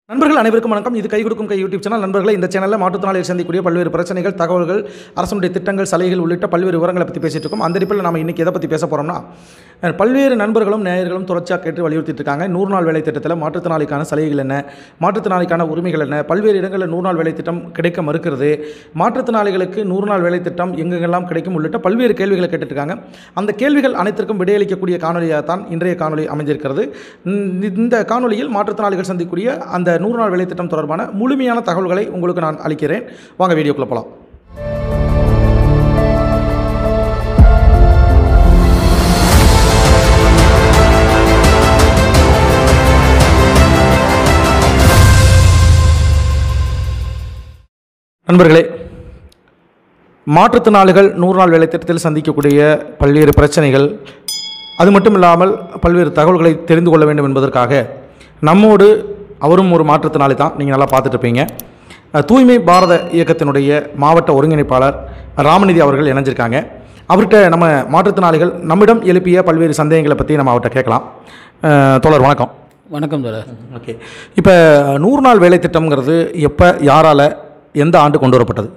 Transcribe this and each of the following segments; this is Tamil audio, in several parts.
நண்பர்கள் அனைவருக்கும் வணக்கம் இது கை கொடுக்கும் கை யூடியூப் சேனல் நண்பர்களே இந்த சேனலில் மாற்றுத்திறனாளிகள் சந்திக்கக்கூடிய பல்வேறு பிரச்சனைகள் தகவல்கள் அரசனுடைய திட்டங்கள் சலுகைகள் உள்ளிட்ட பல்வேறு விவரங்களை பற்றி பேசிட்டு இருக்கோம் அந்த அடிப்பில் நம்ம இன்றைக்கி எதை பற்றி பேச போகிறோம்னா அஹ், பல்வேறு நண்பர்களும் நேயர்களும் தொடர்ச்சியாக கேட்டு வலியுறுத்திட்டு இருக்காங்க நூறு நாள் வேலை திட்டத்தில் மாற்றுத்திறனாளிக்கான சலுகைகள் என்ன மாற்றுத்திறனாளிக்கான உரிமைகள் என்ன பல்வேறு இடங்களில் நூறு நாள் வேலை திட்டம் கிடைக்க மறுக்கிறது மாற்றுத்திறனாளிகளுக்கு நூறு நாள் வேலை திட்டம் எங்கெங்கெல்லாம் கிடைக்கும் உள்ளிட்ட பல்வேறு கேள்விகளை கேட்டுட்டு இருக்காங்க அந்த கேள்விகள் அனைத்திற்கும் விடையளிக்கக்கூடிய காணொலியாக தான் இன்றைய காணொலி அமைஞ்சிருக்கிறது இந்த- இந்த காணொலியில் மாற்றுத்திறனாளிகள் சந்திக்கக்கூடிய அந்த நூறு நாள் வேலை திட்டம் தொடர்பான முழுமையான தகவல்களை உங்களுக்கு நான் அளிக்கிறேன் வாங்க வீடியோக்குள்ள போகலாம் நண்பர்களே மாற்றுத்திறனாளிகள் நூறு நாள் வேலை திட்டத்தில் சந்திக்கக்கூடிய பல்வேறு பிரச்சனைகள் அது மட்டும் இல்லாமல் பல்வேறு தகவல்களை தெரிந்து கொள்ள வேண்டும் என்பதற்காக நம்மோடு அவரும் ஒரு மாற்றுத்திறனாளி தான் நீங்கள் நல்லா பார்த்துட்டு இருப்பீங்க அஹ், தூய்மை பாரத இயக்கத்தினுடைய மாவட்ட ஒருங்கிணைப்பாளர் ராமநிதி அவர்கள் இணைஞ்சிருக்காங்க அவர்கிட்ட நம்ம மாற்றுத்திறனாளிகள் நம்மிடம் எழுப்பிய பல்வேறு சந்தேகங்களை பற்றி நம்ம அவர்கிட்ட கேட்கலாம் அஹ், தோழர் வணக்கம் வணக்கம் தோழர் ஓகே இப்போ நூறு நாள் வேலை திட்டம்ங்கிறது எப்போ யாரால் எந்த ஆண்டு கொண்டு வரப்பட்டது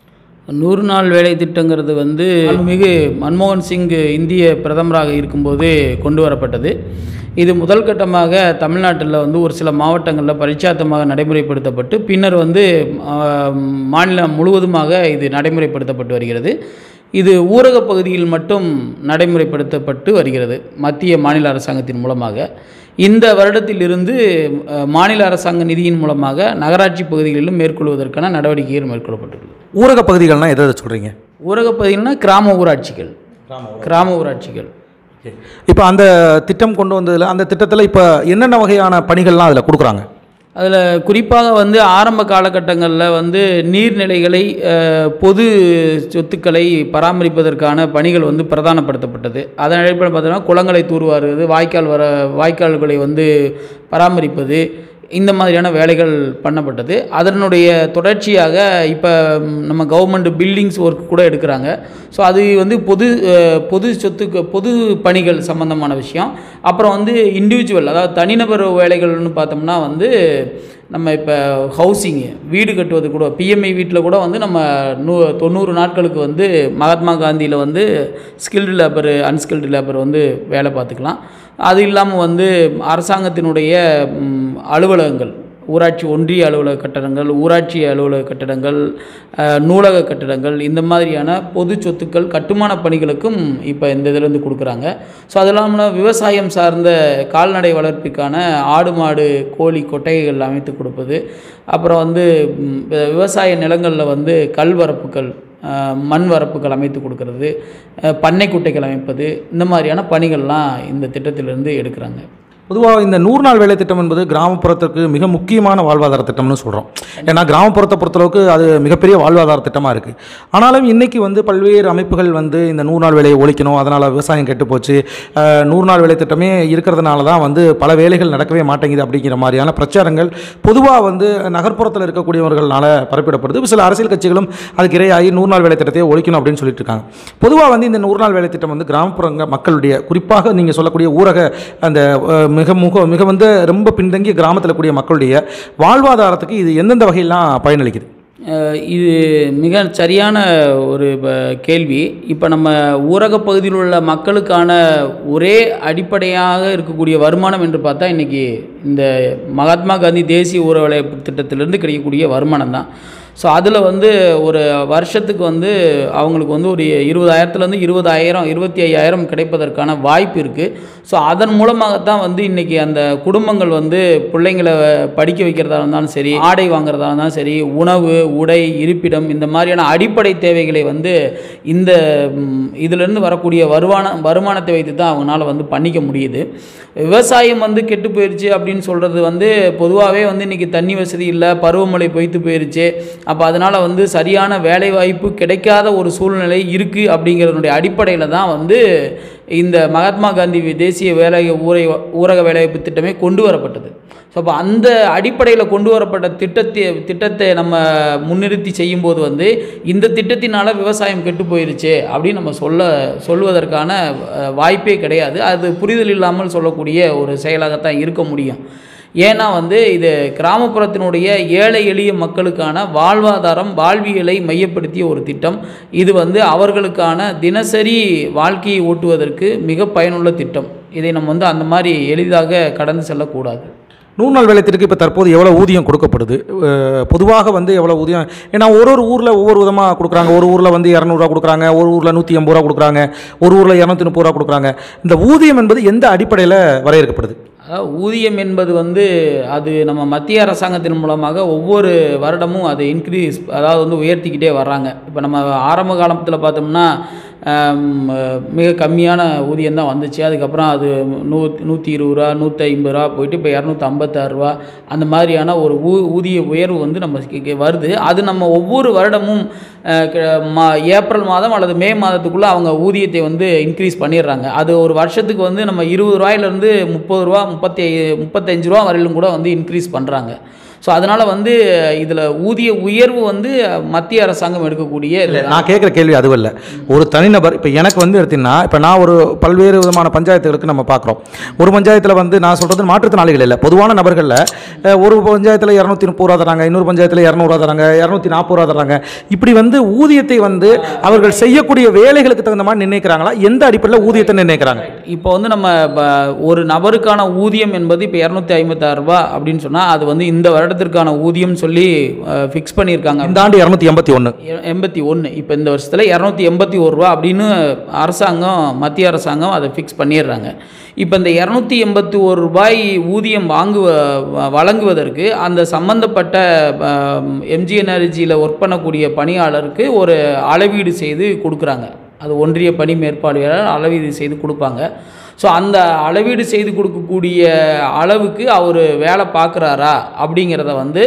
நூறு நாள் வேலை திட்டங்கிறது வந்து மிகு மன்மோகன் சிங் இந்திய பிரதமராக இருக்கும்போது கொண்டு வரப்பட்டது இது முதல் கட்டமாக தமிழ்நாட்டில் வந்து ஒரு சில மாவட்டங்களில் பரிச்சாத்தமாக நடைமுறைப்படுத்தப்பட்டு பின்னர் வந்து ஆஹ், மாநிலம் முழுவதுமாக இது நடைமுறைப்படுத்தப்பட்டு வருகிறது இது ஊரக பகுதியில் மட்டும் நடைமுறைப்படுத்தப்பட்டு வருகிறது மத்திய மாநில அரசாங்கத்தின் மூலமாக இந்த வருடத்திலிருந்து அஹ், மாநில அரசாங்க நிதியின் மூலமாக நகராட்சி பகுதிகளிலும் மேற்கொள்வதற்கான நடவடிக்கைகள் மேற்கொள்ளப்பட்டுள்ளது ஊரக பகுதிகள்னால் எதை எதை சொல்கிறீங்க ஊரக பகுதிகள்னா கிராம ஊராட்சிகள் கிராம ஊராட்சிகள் இப்போ அந்த திட்டம் கொண்டு வந்ததில் அந்த திட்டத்தில் இப்போ என்னென்ன வகையான பணிகள்லாம் அதில் கொடுக்குறாங்க அதில் குறிப்பாக வந்து ஆரம்ப காலகட்டங்களில் வந்து நீர்நிலைகளை அஹ், பொது சொத்துக்களை பராமரிப்பதற்கான பணிகள் வந்து பிரதானப்படுத்தப்பட்டது அதன் அடிப்படையில் பார்த்தோன்னா குளங்களை தூர்வாருவது வாய்க்கால் வர வாய்க்கால்களை வந்து பராமரிப்பது இந்த மாதிரியான வேலைகள் பண்ணப்பட்டது அதனுடைய தொடர்ச்சியாக இப்போ நம்ம கவர்மெண்ட் பில்டிங்ஸ் ஒர்க் கூட எடுக்கிறாங்க ஸோ அது வந்து பொது அஹ், பொது சொத்துக்கு பொது பணிகள் சம்பந்தமான விஷயம் அப்புறம் வந்து இண்டிவிஜுவல் அதாவது தனிநபர் வேலைகள்னு பார்த்தோம்னா வந்து நம்ம இப்போ ஹவுசிங்கு வீடு கட்டுவது கூட பிஎம்ஐ வீட்டில் கூட வந்து நம்ம நூ தொண்ணூறு நாட்களுக்கு வந்து மகாத்மா காந்தியில் வந்து ஸ்கில்டு லேபர் அன்ஸ்கில்டு லேபர் வந்து வேலை பார்த்துக்கலாம் அது இல்லாமல் வந்து அரசாங்கத்தினுடைய ம், அலுவலகங்கள் ஊராட்சி ஒன்றிய அலுவலக கட்டடங்கள் ஊராட்சி அலுவலக கட்டடங்கள் அஹ், நூலக கட்டடங்கள் இந்த மாதிரியான பொது சொத்துக்கள் கட்டுமான பணிகளுக்கும் இப்போ இந்த இதிலேருந்து கொடுக்குறாங்க ஸோ அது இல்லாமல் விவசாயம் சார்ந்த கால்நடை வளர்ப்பிற்கான ஆடு மாடு கோழி கொட்டைகள் அமைத்து கொடுப்பது அப்புறம் வந்து ம், விவசாய நிலங்களில் வந்து கல் வரப்புகள் அஹ், மண் வரப்புகள் அமைத்து கொடுக்கறது அஹ், பண்ணை குட்டைகள் அமைப்பது இந்த மாதிரியான பணிகள்லாம் இந்த திட்டத்திலிருந்து எடுக்கிறாங்க பொதுவாக இந்த நூறு நாள் வேலை திட்டம் என்பது கிராமப்புறத்துக்கு மிக முக்கியமான வாழ்வாதார திட்டம்னு சொல்கிறோம் ஏன்னா கிராமப்புறத்தை பொறுத்தளவுக்கு அது மிகப்பெரிய வாழ்வாதார திட்டமாக இருக்குது ஆனாலும் இன்றைக்கி வந்து பல்வேறு அமைப்புகள் வந்து இந்த நூறு நாள் வேலையை ஒழிக்கணும் அதனால் விவசாயம் கெட்டு போச்சு அஹ், நூறு நாள் வேலை திட்டமே இருக்கிறதுனால தான் வந்து பல வேலைகள் நடக்கவே மாட்டேங்குது அப்படிங்கிற மாதிரியான பிரச்சாரங்கள் பொதுவாக வந்து நகர்ப்புறத்தில் இருக்கக்கூடியவர்களால் பரப்பிடப்படுது சில அரசியல் கட்சிகளும் அதுக்கு இரையாகி நூறு நாள் வேலை திட்டத்தை ஒழிக்கணும் அப்படின்னு சொல்லிட்டு இருக்காங்க பொதுவாக வந்து இந்த நூறு நாள் வேலை திட்டம் வந்து கிராமப்புறங்க மக்களுடைய குறிப்பாக நீங்கள் சொல்லக்கூடிய ஊரக அந்த அஹ், மிக முக மிக வந்து ரொம்ப பின்தங்கிய கிராமத்தில் கூடிய மக்களுடைய வாழ்வாதாரத்துக்கு இது எந்தெந்த வகையெல்லாம் பயனளிக்குது அஹ் இது மிக சரியான ஒரு ப- கேள்வி இப்போ நம்ம ஊரக பகுதியில் உள்ள மக்களுக்கான ஒரே அடிப்படையாக இருக்கக்கூடிய வருமானம் என்று பார்த்தா இன்றைக்கி இந்த மகாத்மா காந்தி தேசிய ஊரக வேலைவாய்ப்பு திட்டத்திலிருந்து கிடைக்கக்கூடிய வருமானம் தான் ஸோ அதில் வந்து ஒரு வருஷத்துக்கு வந்து அவங்களுக்கு வந்து ஒரு இருபதாயிரத்துலேருந்து இருபதாயிரம் இருபத்தி ஐயாயிரம் கிடைப்பதற்கான வாய்ப்பு இருக்குது ஸோ அதன் மூலமாகத்தான் வந்து இன்றைக்கி அந்த குடும்பங்கள் வந்து பிள்ளைங்களை படிக்க வைக்கிறதா இருந்தாலும் சரி ஆடை வாங்குறதா இருந்தாலும் சரி உணவு உடை இருப்பிடம் இந்த மாதிரியான அடிப்படை தேவைகளை வந்து இந்த ம், இதிலிருந்து வரக்கூடிய வருமான வருமானத்தை வைத்து தான் அவங்களால வந்து பண்ணிக்க முடியுது விவசாயம் வந்து கெட்டு போயிடுச்சு அப்படின்னு சொல்கிறது வந்து பொதுவாகவே வந்து இன்றைக்கி தண்ணி வசதி இல்லை பருவமழை பொய்த்து போயிடுச்சு அப்போ அதனால் வந்து சரியான வேலை வாய்ப்பு கிடைக்காத ஒரு சூழ்நிலை இருக்குது அப்படிங்கிறதுனுடைய அடிப்படையில் தான் வந்து இந்த மகாத்மா காந்தி தேசிய வேலை ஊரை ஊரக வேலைவாய்ப்பு திட்டமே கொண்டு வரப்பட்டது ஸோ அப்போ அந்த அடிப்படையில் கொண்டு வரப்பட்ட திட்டத்தை திட்டத்தை நம்ம முன்னிறுத்தி செய்யும்போது வந்து இந்த திட்டத்தினால விவசாயம் கெட்டு போயிருச்சு அப்படின்னு நம்ம சொல்ல சொல்வதற்கான அஹ், வாய்ப்பே கிடையாது அது புரிதல் இல்லாமல் சொல்லக்கூடிய ஒரு செயலாகத்தான் இருக்க முடியும் ஏன்னா வந்து இது கிராமப்புறத்தினுடைய ஏழை எளிய மக்களுக்கான வாழ்வாதாரம் வாழ்வியலை மையப்படுத்திய ஒரு திட்டம் இது வந்து அவர்களுக்கான தினசரி வாழ்க்கையை ஓட்டுவதற்கு மிக பயனுள்ள திட்டம் இதை நம்ம வந்து அந்த மாதிரி எளிதாக கடந்து செல்லக்கூடாது நூறு நாள் வேலை திட்டத்துக்கு இப்போ தற்போது எவ்வளோ ஊதியம் கொடுக்கப்படுது அஹ் பொதுவாக வந்து எவ்வளோ ஊதியம் ஏன்னா ஒரு ஒரு ஊரில் ஒவ்வொரு விதமாக கொடுக்குறாங்க ஒரு ஊரில் வந்து இரநூறுவா கொடுக்குறாங்க ஒரு ஊரில் நூற்றி எண்பது ரூபா கொடுக்குறாங்க ஒரு ஊரில் இரநூத்தி முப்பது ரூபா கொடுக்குறாங்க இந்த ஊதியம் என்பது எந்த அடிப்படையில் வரையறுக்கப்படுது அதாவது ஊதியம் என்பது வந்து அது நம்ம மத்திய அரசாங்கத்தின் மூலமாக ஒவ்வொரு வருடமும் அது இன்க்ரீஸ் அதாவது வந்து உயர்த்திக்கிட்டே வர்றாங்க இப்போ நம்ம ஆரம்ப காலத்தில் பார்த்தோம்னா ஆம், மிக கம்மியான ஊதியம் தான் வந்துச்சு அதுக்கப்புறம் அது நூ நூற்றி இருபது ரூபா நூற்றி ஐம்பது ரூபா போயிட்டு இப்போ இரநூத்தி ஐம்பத்தாறு ரூபா அந்த மாதிரியான ஒரு ஊ ஊதிய உயர்வு வந்து நம்ம இங்க வருது அது நம்ம ஒவ்வொரு வருடமும் அஹ், க- மா ஏப்ரல் மாதம் அல்லது மே மாதத்துக்குள்ளே அவங்க ஊதியத்தை வந்து இன்க்ரீஸ் பண்ணிடுறாங்க அது ஒரு வருஷத்துக்கு வந்து நம்ம இருபது ரூபாயிலேருந்து முப்பது ரூபா முப்பத்தி முப்பத்தஞ்சு ரூபா வரையிலும் கூட வந்து இன்க்ரீஸ் பண்ணுறாங்க ஸோ அதனால் வந்து இதில் ஊதிய உயர்வு வந்து மத்திய அரசாங்கம் எடுக்கக்கூடிய இல்லை நான் கேட்குற கேள்வி அதுவும் இல்லை ஒரு தனிநபர் இப்போ எனக்கு வந்து எடுத்தீங்கன்னா இப்போ நான் ஒரு பல்வேறு விதமான பஞ்சாயத்துகளுக்கு நம்ம பார்க்குறோம் ஒரு பஞ்சாயத்தில் வந்து நான் சொல்கிறது மாற்றுத்திறனாளிகள் இல்லை பொதுவான நபர்களில் அஹ், ஒரு பஞ்சாயத்தில் இரநூத்தி முப்பது ரூபா தராங்க இன்னொரு பஞ்சாயத்தில் இரநூறுவா தராங்க இரநூத்தி நாற்பது ரூபா தராங்க இப்படி வந்து ஊதியத்தை வந்து அவர்கள் செய்யக்கூடிய வேலைகளுக்கு தகுந்த மாதிரி நிர்ணயிக்கிறாங்களா எந்த அடிப்படையில் ஊதியத்தை நிர்ணயிக்கிறாங்க இப்போ வந்து நம்ம ப- ஒரு நபருக்கான ஊதியம் என்பது இப்போ இரநூத்தி ஐம்பத்தாறு ரூபா அப்படின்னு சொன்னால் அது வந்து இந்த வருடத்திற்கான ஊதியம் சொல்லி ஃபிக்ஸ் பண்ணியிருக்காங்க இந்த ஆண்டு இரநூத்தி எண்பத்தி ஒன்று எ- எண்பத்தி ஒன்று இப்போ இந்த வருஷத்தில் இரநூத்தி எண்பத்தி ஒரு ரூபா அப்படின்னு அரசாங்கம் மத்திய அரசாங்கம் அதை ஃபிக்ஸ் பண்ணிடுறாங்க இப்போ இந்த இரநூத்தி எண்பத்தி ஒரு ரூபாய் ஊதியம் வாங்குவ வ- வழங்குவதற்கு அந்த சம்பந்தப்பட்ட எம்ஜி எனர்ஜியில் ஒர்க் பண்ணக்கூடிய பணியாளருக்கு ஒரு அளவீடு செய்து கொடுக்குறாங்க அது ஒன்றிய பணி மேற்பார்வையாளர் அளவீடு செய்து கொடுப்பாங்க ஸோ அந்த அளவீடு செய்து கொடுக்கக்கூடிய அளவுக்கு அவர் வேலை பார்க்குறாரா அப்படிங்கிறத வந்து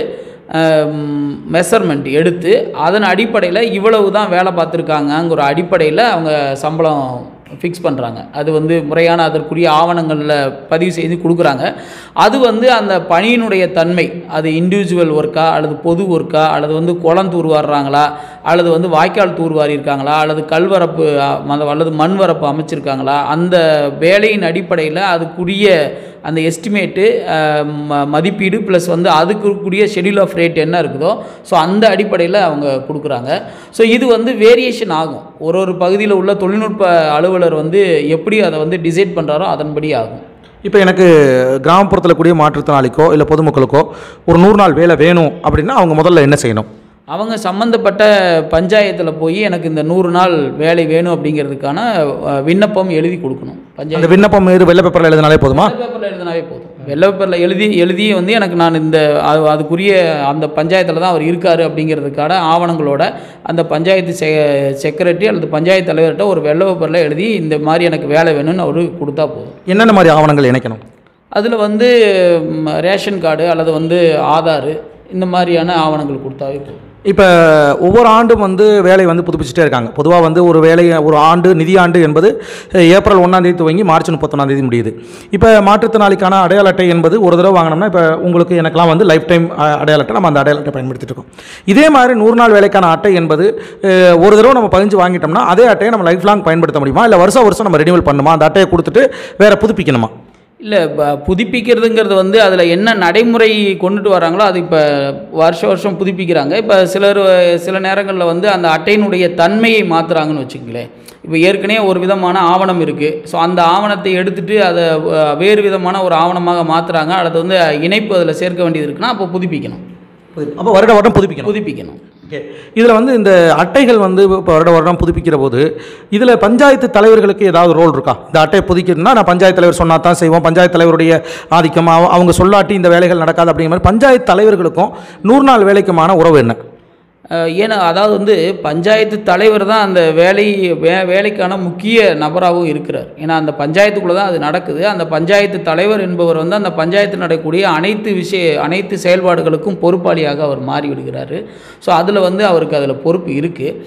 மெஷர்மெண்ட் எடுத்து அதன் அடிப்படையில் இவ்வளவு தான் வேலை பார்த்துருக்காங்கங்கிற ஒரு அடிப்படையில் அவங்க சம்பளம் ஃபிக்ஸ் பண்ணுறாங்க அது வந்து முறையான அதற்குரிய ஆவணங்களில் பதிவு செய்து கொடுக்குறாங்க அது வந்து அந்த பணியினுடைய தன்மை அது இண்டிவிஜுவல் ஒர்க்கா அல்லது பொது ஒர்க்கா அல்லது வந்து குளம் தூர்வாடுறாங்களா அல்லது வந்து வாய்க்கால் தூர்வாரி இருக்காங்களா அல்லது கல்வரப்பு அ, மத- அல்லது மண் வரப்பு அமைச்சிருக்காங்களா அந்த வேலையின் அடிப்படையில் அதுக்குரிய அந்த எஸ்டிமேட்டு மதிப்பீடு ப்ளஸ் வந்து அதுக்கு இருக்கக்கூடிய ஷெடியூல் ஆஃப் ரேட் என்ன இருக்குதோ ஸோ அந்த அடிப்படையில் அவங்க கொடுக்குறாங்க ஸோ இது வந்து வேரியேஷன் ஆகும் ஒரு ஒரு பகுதியில் உள்ள தொழில்நுட்ப அலுவலர் வந்து எப்படி அதை வந்து டிசைட் பண்ணுறாரோ அதன்படி ஆகும் இப்போ எனக்கு கிராமப்புறத்தில் கூடிய மாற்றுத்திறனாளிக்கோ இல்லை பொதுமக்களுக்கோ ஒரு நூறு நாள் வேலை வேணும் அப்படின்னா அவங்க முதல்ல என்ன செய்யணும் அவங்க சம்மந்தப்பட்ட பஞ்சாயத்தில் போய் எனக்கு இந்த நூறு நாள் வேலை வேணும் அப்படிங்கிறதுக்கான அஹ், விண்ணப்பம் எழுதி கொடுக்கணும் பஞ்சாயத்து அந்த விண்ணப்பம் மீது வெள்ளை பேப்பரில் எழுதினாலே போதுமா வெள்ளை பேப்பரில் எழுதினாவே போதும் வெள்ளை பேப்பரில் எழுதி எழுதி வந்து எனக்கு நான் இந்த அது அதுக்குரிய அந்த பஞ்சாயத்தில் தான் அவர் இருக்கார் அப்படிங்கிறதுக்கான ஆவணங்களோட அந்த பஞ்சாயத்து செ செக்ரட்டரி அல்லது பஞ்சாயத்து தலைவர்கிட்ட ஒரு வெள்ளை பேப்பரில் எழுதி இந்த மாதிரி எனக்கு வேலை வேணும்னு அவரு கொடுத்தா போதும் என்னென்ன மாதிரி ஆவணங்கள் இணைக்கணும் அதில் வந்து ம், ரேஷன் கார்டு அல்லது வந்து ஆதார் இந்த மாதிரியான ஆவணங்கள் கொடுத்தாவே போதும் இப்போ ஒவ்வொரு ஆண்டும் வந்து வேலை வந்து புதுப்பிச்சுட்டே இருக்காங்க பொதுவாக வந்து ஒரு வேலை ஒரு ஆண்டு நிதியாண்டு என்பது அஹ், ஏப்ரல் ஒன்றாம் தேதி துவங்கி மார்ச் முப்பத்தொன்னாம் தேதி முடியுது இப்போ மாற்றுத்திறனாளிக்கான அடையாள அட்டை என்பது ஒரு தடவை வாங்கினோம்னா இப்போ உங்களுக்கு எனக்கெல்லாம் வந்து லைஃப் டைம் அடையாள அட்டை நம்ம அந்த அடையாள அட்டை பயன்படுத்திட்டு இருக்கோம் இதே மாதிரி நூறு நாள் வேலைக்கான அட்டை என்பது அஹ், ஒரு தடவை நம்ம பதிஞ்சு வாங்கிட்டோம்னா அதே அட்டையை நம்ம லைஃப் லாங் பயன்படுத்த முடியுமா இல்லை வருஷம் வருஷம் நம்ம ரெனியூவல் பண்ணுமா அந்த அட்டையை கொடுத்துட்டு வேற புதுப்பிக்கணுமா இல்லை புதுப்பிக்கிறதுங்கிறது வந்து அதில் என்ன நடைமுறை கொண்டுட்டு வராங்களோ அது இப்போ வருஷம் வருஷம் புதுப்பிக்கிறாங்க இப்போ சிலர் சில நேரங்களில் வந்து அந்த அட்டையினுடைய தன்மையை மாற்றுறாங்கன்னு வச்சுக்கங்களேன் இப்போ ஏற்கனவே ஒரு விதமான ஆவணம் இருக்குது ஸோ அந்த ஆவணத்தை எடுத்துட்டு அதை அஹ், வேறு விதமான ஒரு ஆவணமாக மாற்றுறாங்க அல்லது வந்து இணைப்பு அதில் சேர்க்க வேண்டியது இருக்குன்னா அப்போ புதுப்பிக்கணும் அப்போ வருட வருடம் புதுப்பிக்கணும் புதுப்பிக்கணும் ஓகே இதில் வந்து இந்த அட்டைகள் வந்து இப்போ வருட வருடம் புதுப்பிக்கிற போது இதில் பஞ்சாயத்து தலைவர்களுக்கு ஏதாவது ரோல் இருக்கா இந்த அட்டையை புதுக்கணும்னா நான் பஞ்சாயத்து தலைவர் சொன்னா தான் செய்வோம் பஞ்சாயத்து தலைவருடைய ஆதிக்கம் அவ- அவங்க சொல்லாட்டி இந்த வேலைகள் நடக்காது அப்படிங்கிற மாதிரி பஞ்சாயத்து தலைவர்களுக்கும் நூறு நாள் வேலைக்குமான உறவு என்ன அஹ் ஏன்னா அதாவது வந்து பஞ்சாயத்து தலைவர் தான் அந்த வேலை வே வேலைக்கான முக்கிய நபராகவும் இருக்கிறார் ஏன்னா அந்த பஞ்சாயத்துக்குள்ளே தான் அது நடக்குது அந்த பஞ்சாயத்து தலைவர் என்பவர் வந்து அந்த பஞ்சாயத்தில் நடக்கக்கூடிய அனைத்து விஷய அனைத்து செயல்பாடுகளுக்கும் பொறுப்பாளியாக அவர் மாறி விடுகிறாரு ஸோ அதில் வந்து அவருக்கு அதில் பொறுப்பு இருக்குது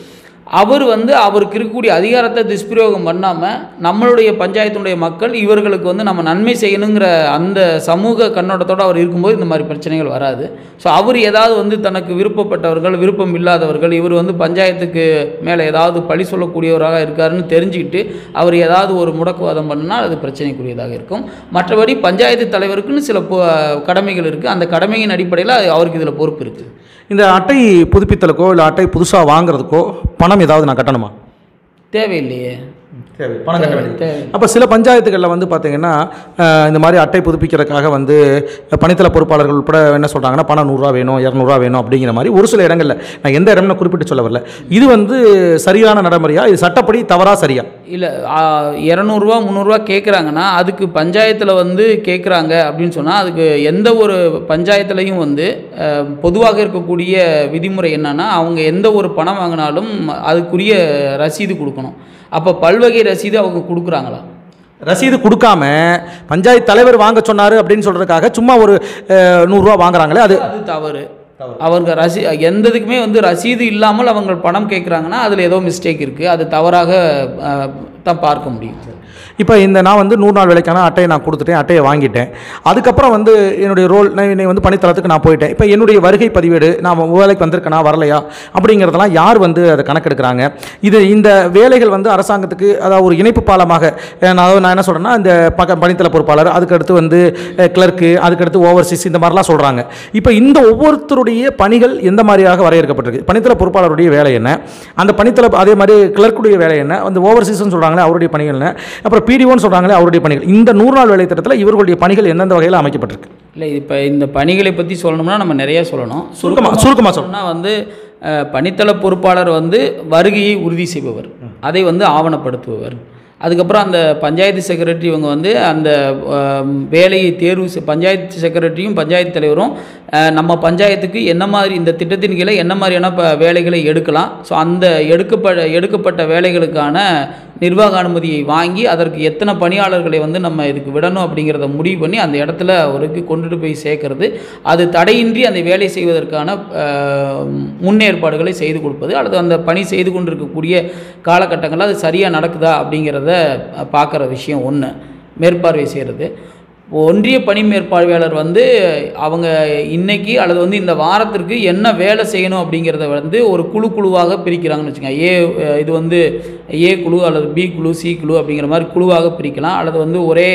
அவர் வந்து அவருக்கு இருக்கக்கூடிய அதிகாரத்தை துஷ்பிரயோகம் பண்ணாமல் நம்மளுடைய பஞ்சாயத்துடைய மக்கள் இவர்களுக்கு வந்து நம்ம நன்மை செய்யணுங்கிற அந்த சமூக கண்ணோட்டத்தோடு அவர் இருக்கும்போது இந்த மாதிரி பிரச்சனைகள் வராது ஸோ அவர் ஏதாவது வந்து தனக்கு விருப்பப்பட்டவர்கள் விருப்பம் இல்லாதவர்கள் இவர் வந்து பஞ்சாயத்துக்கு மேலே ஏதாவது பழி சொல்லக்கூடியவராக இருக்காருன்னு தெரிஞ்சுக்கிட்டு அவர் ஏதாவது ஒரு முடக்குவாதம் பண்ணால் அது பிரச்சனைக்குரியதாக இருக்கும் மற்றபடி பஞ்சாயத்து தலைவருக்குன்னு சில பொ- கடமைகள் இருக்குது அந்த கடமையின் அடிப்படையில் அவருக்கு இதில் பொறுப்பு இருக்குது இந்த அட்டை புதுப்பித்தலுக்கோ இல்லை அட்டை புதுசாக வாங்குறதுக்கோ பணம் ஏதாவது நான் கட்டணுமா தேவையில்லையே தேவை பணம் கட்ட வேண்டியது தேவை அப்போ சில பஞ்சாயத்துகளில் வந்து பார்த்தீங்கன்னா அஹ், இந்த மாதிரி அட்டை புதுப்பிக்கிறதுக்காக வந்து பணித்தள பொறுப்பாளர்கள் உட்பட என்ன சொல்கிறாங்கன்னா பணம் நூறுரூவா வேணும் இரநூறுவா வேணும் அப்படிங்கிற மாதிரி ஒரு சில இடங்களில் நான் எந்த இடம்னு குறிப்பிட்டு சொல்ல வரல இது வந்து சரியான நடைமுறையா இது சட்டப்படி தவறா சரியா இல்லை இரநூறுவா முந்நூறுரூவா கேட்குறாங்கன்னா அதுக்கு பஞ்சாயத்தில் வந்து கேட்குறாங்க அப்படின்னு சொன்னால் அதுக்கு எந்த ஒரு பஞ்சாயத்துலேயும் வந்து அஹ், பொதுவாக இருக்கக்கூடிய விதிமுறை என்னன்னா அவங்க எந்த ஒரு பணம் வாங்கினாலும் அதுக்குரிய ரசீது கொடுக்கணும் அப்போ பல்வகை ரசீது அவங்க கொடுக்குறாங்களா ரசீது கொடுக்காம பஞ்சாயத்து தலைவர் வாங்க சொன்னார் அப்படின்னு சொல்கிறதுக்காக சும்மா ஒரு அஹ், நூறுரூவா வாங்குறாங்களே அது அது தவறு அவங்க ரசி எந்த இதுக்குமே வந்து ரசீது இல்லாமல் அவங்க பணம் கேட்குறாங்கன்னா அதில் ஏதோ மிஸ்டேக் இருக்குது அது தவறாக அஹ், தான் பார்க்க முடியும் இப்போ இந்த நான் வந்து நூறு நாள் வேலைக்கான அட்டையை நான் கொடுத்துட்டேன் அட்டையை வாங்கிட்டேன் அதுக்கப்புறம் வந்து என்னுடைய ரோல் நான் என்னை வந்து பணித்தளத்துக்கு நான் போயிட்டேன் இப்போ என்னுடைய வருகை பதிவேடு நான் வேலைக்கு வந்திருக்கேனா வரலையா அப்படிங்கிறதெல்லாம் யார் வந்து அதை கணக்கெடுக்கிறாங்க இது இந்த வேலைகள் வந்து அரசாங்கத்துக்கு அதாவது ஒரு இணைப்பு பாலமாக அஹ், நான் அதாவது நான் என்ன சொல்கிறேன்னா இந்த பக்க பணித்தள பொறுப்பாளர் அதுக்கடுத்து வந்து கிளர்க்கு அதுக்கடுத்து ஓவர்சீஸ் இந்த மாதிரிலாம் சொல்கிறாங்க இப்போ இந்த ஒவ்வொருத்தருடைய பணிகள் எந்த மாதிரியாக வரையறுக்கப்பட்டிருக்கு பணித்தள பொறுப்பாளருடைய வேலை என்ன அந்த பணித்தள அதே மாதிரி கிளர்க்குடைய வேலை என்ன அந்த ஓவர்சீஸ்னு சொல்கிறாங்களே அவருடைய பணிகள் என்ன அப்புறம் பிடிஓன்னு சொல்கிறாங்களே அவருடைய பணிகள் இந்த நூறு நாள் வேலை திட்டத்தில் இவர்களுடைய பணிகள் எந்தெந்த வகையில் அமைக்கப்பட்டிருக்கு இல்லை இப்போ இந்த பணிகளை பற்றி சொல்லணும்னா நம்ம நிறைய சொல்லணும் சுருக்கமா- சுருக்கமா சொல்லணும். சொல்லணும்னா வந்து அஹ், பணித்தள பொறுப்பாளர் வந்து வருகையை உறுதி செய்பவர் அதை வந்து ஆவணப்படுத்துபவர் அதுக்கப்புறம் அந்த பஞ்சாயத்து செக்ரட்டரி இவங்க வந்து அந்த அஹ், வேலையை தேர்வு செ- பஞ்சாயத்து செக்ரட்டரியும் பஞ்சாயத்து தலைவரும் அஹ், நம்ம பஞ்சாயத்துக்கு என்ன மாதிரி இந்த திட்டத்தின் கீழே என்ன மாதிரியான ப வேலைகளை எடுக்கலாம் ஸோ அந்த எடுக்கப்பட எடுக்கப்பட்ட வேலைகளுக்கான நிர்வாக அனுமதியை வாங்கி அதற்கு எத்தனை பணியாளர்களை வந்து நம்ம இதுக்கு விடணும் அப்படிங்கிறத முடிவு பண்ணி அந்த இடத்துல அவருக்கு கொண்டுட்டு போய் சேர்க்கறது அது தடையின்றி அந்த வேலை செய்வதற்கான அஹ், முன்னேற்பாடுகளை செய்து கொடுப்பது அல்லது அந்த பணி செய்து கொண்டிருக்கக்கூடிய காலகட்டங்களில் அது சரியாக நடக்குதா அப்படிங்கிறத பார்க்குற விஷயம் ஒன்று மேற்பார்வை செய்கிறது ஒன்றிய பணி மேற்பார்வையாளர் வந்து அவங்க இன்னைக்கு அல்லது வந்து இந்த வாரத்திற்கு என்ன வேலை செய்யணும் அப்படிங்கிறத வந்து ஒரு குழு குழுவாக பிரிக்கிறாங்கன்னு வச்சுக்கோங்க ஏ அஹ், இது வந்து ஏ குழு அல்லது பி குழு சி குழு அப்படிங்கிற மாதிரி குழுவாக பிரிக்கலாம் அல்லது வந்து ஒரே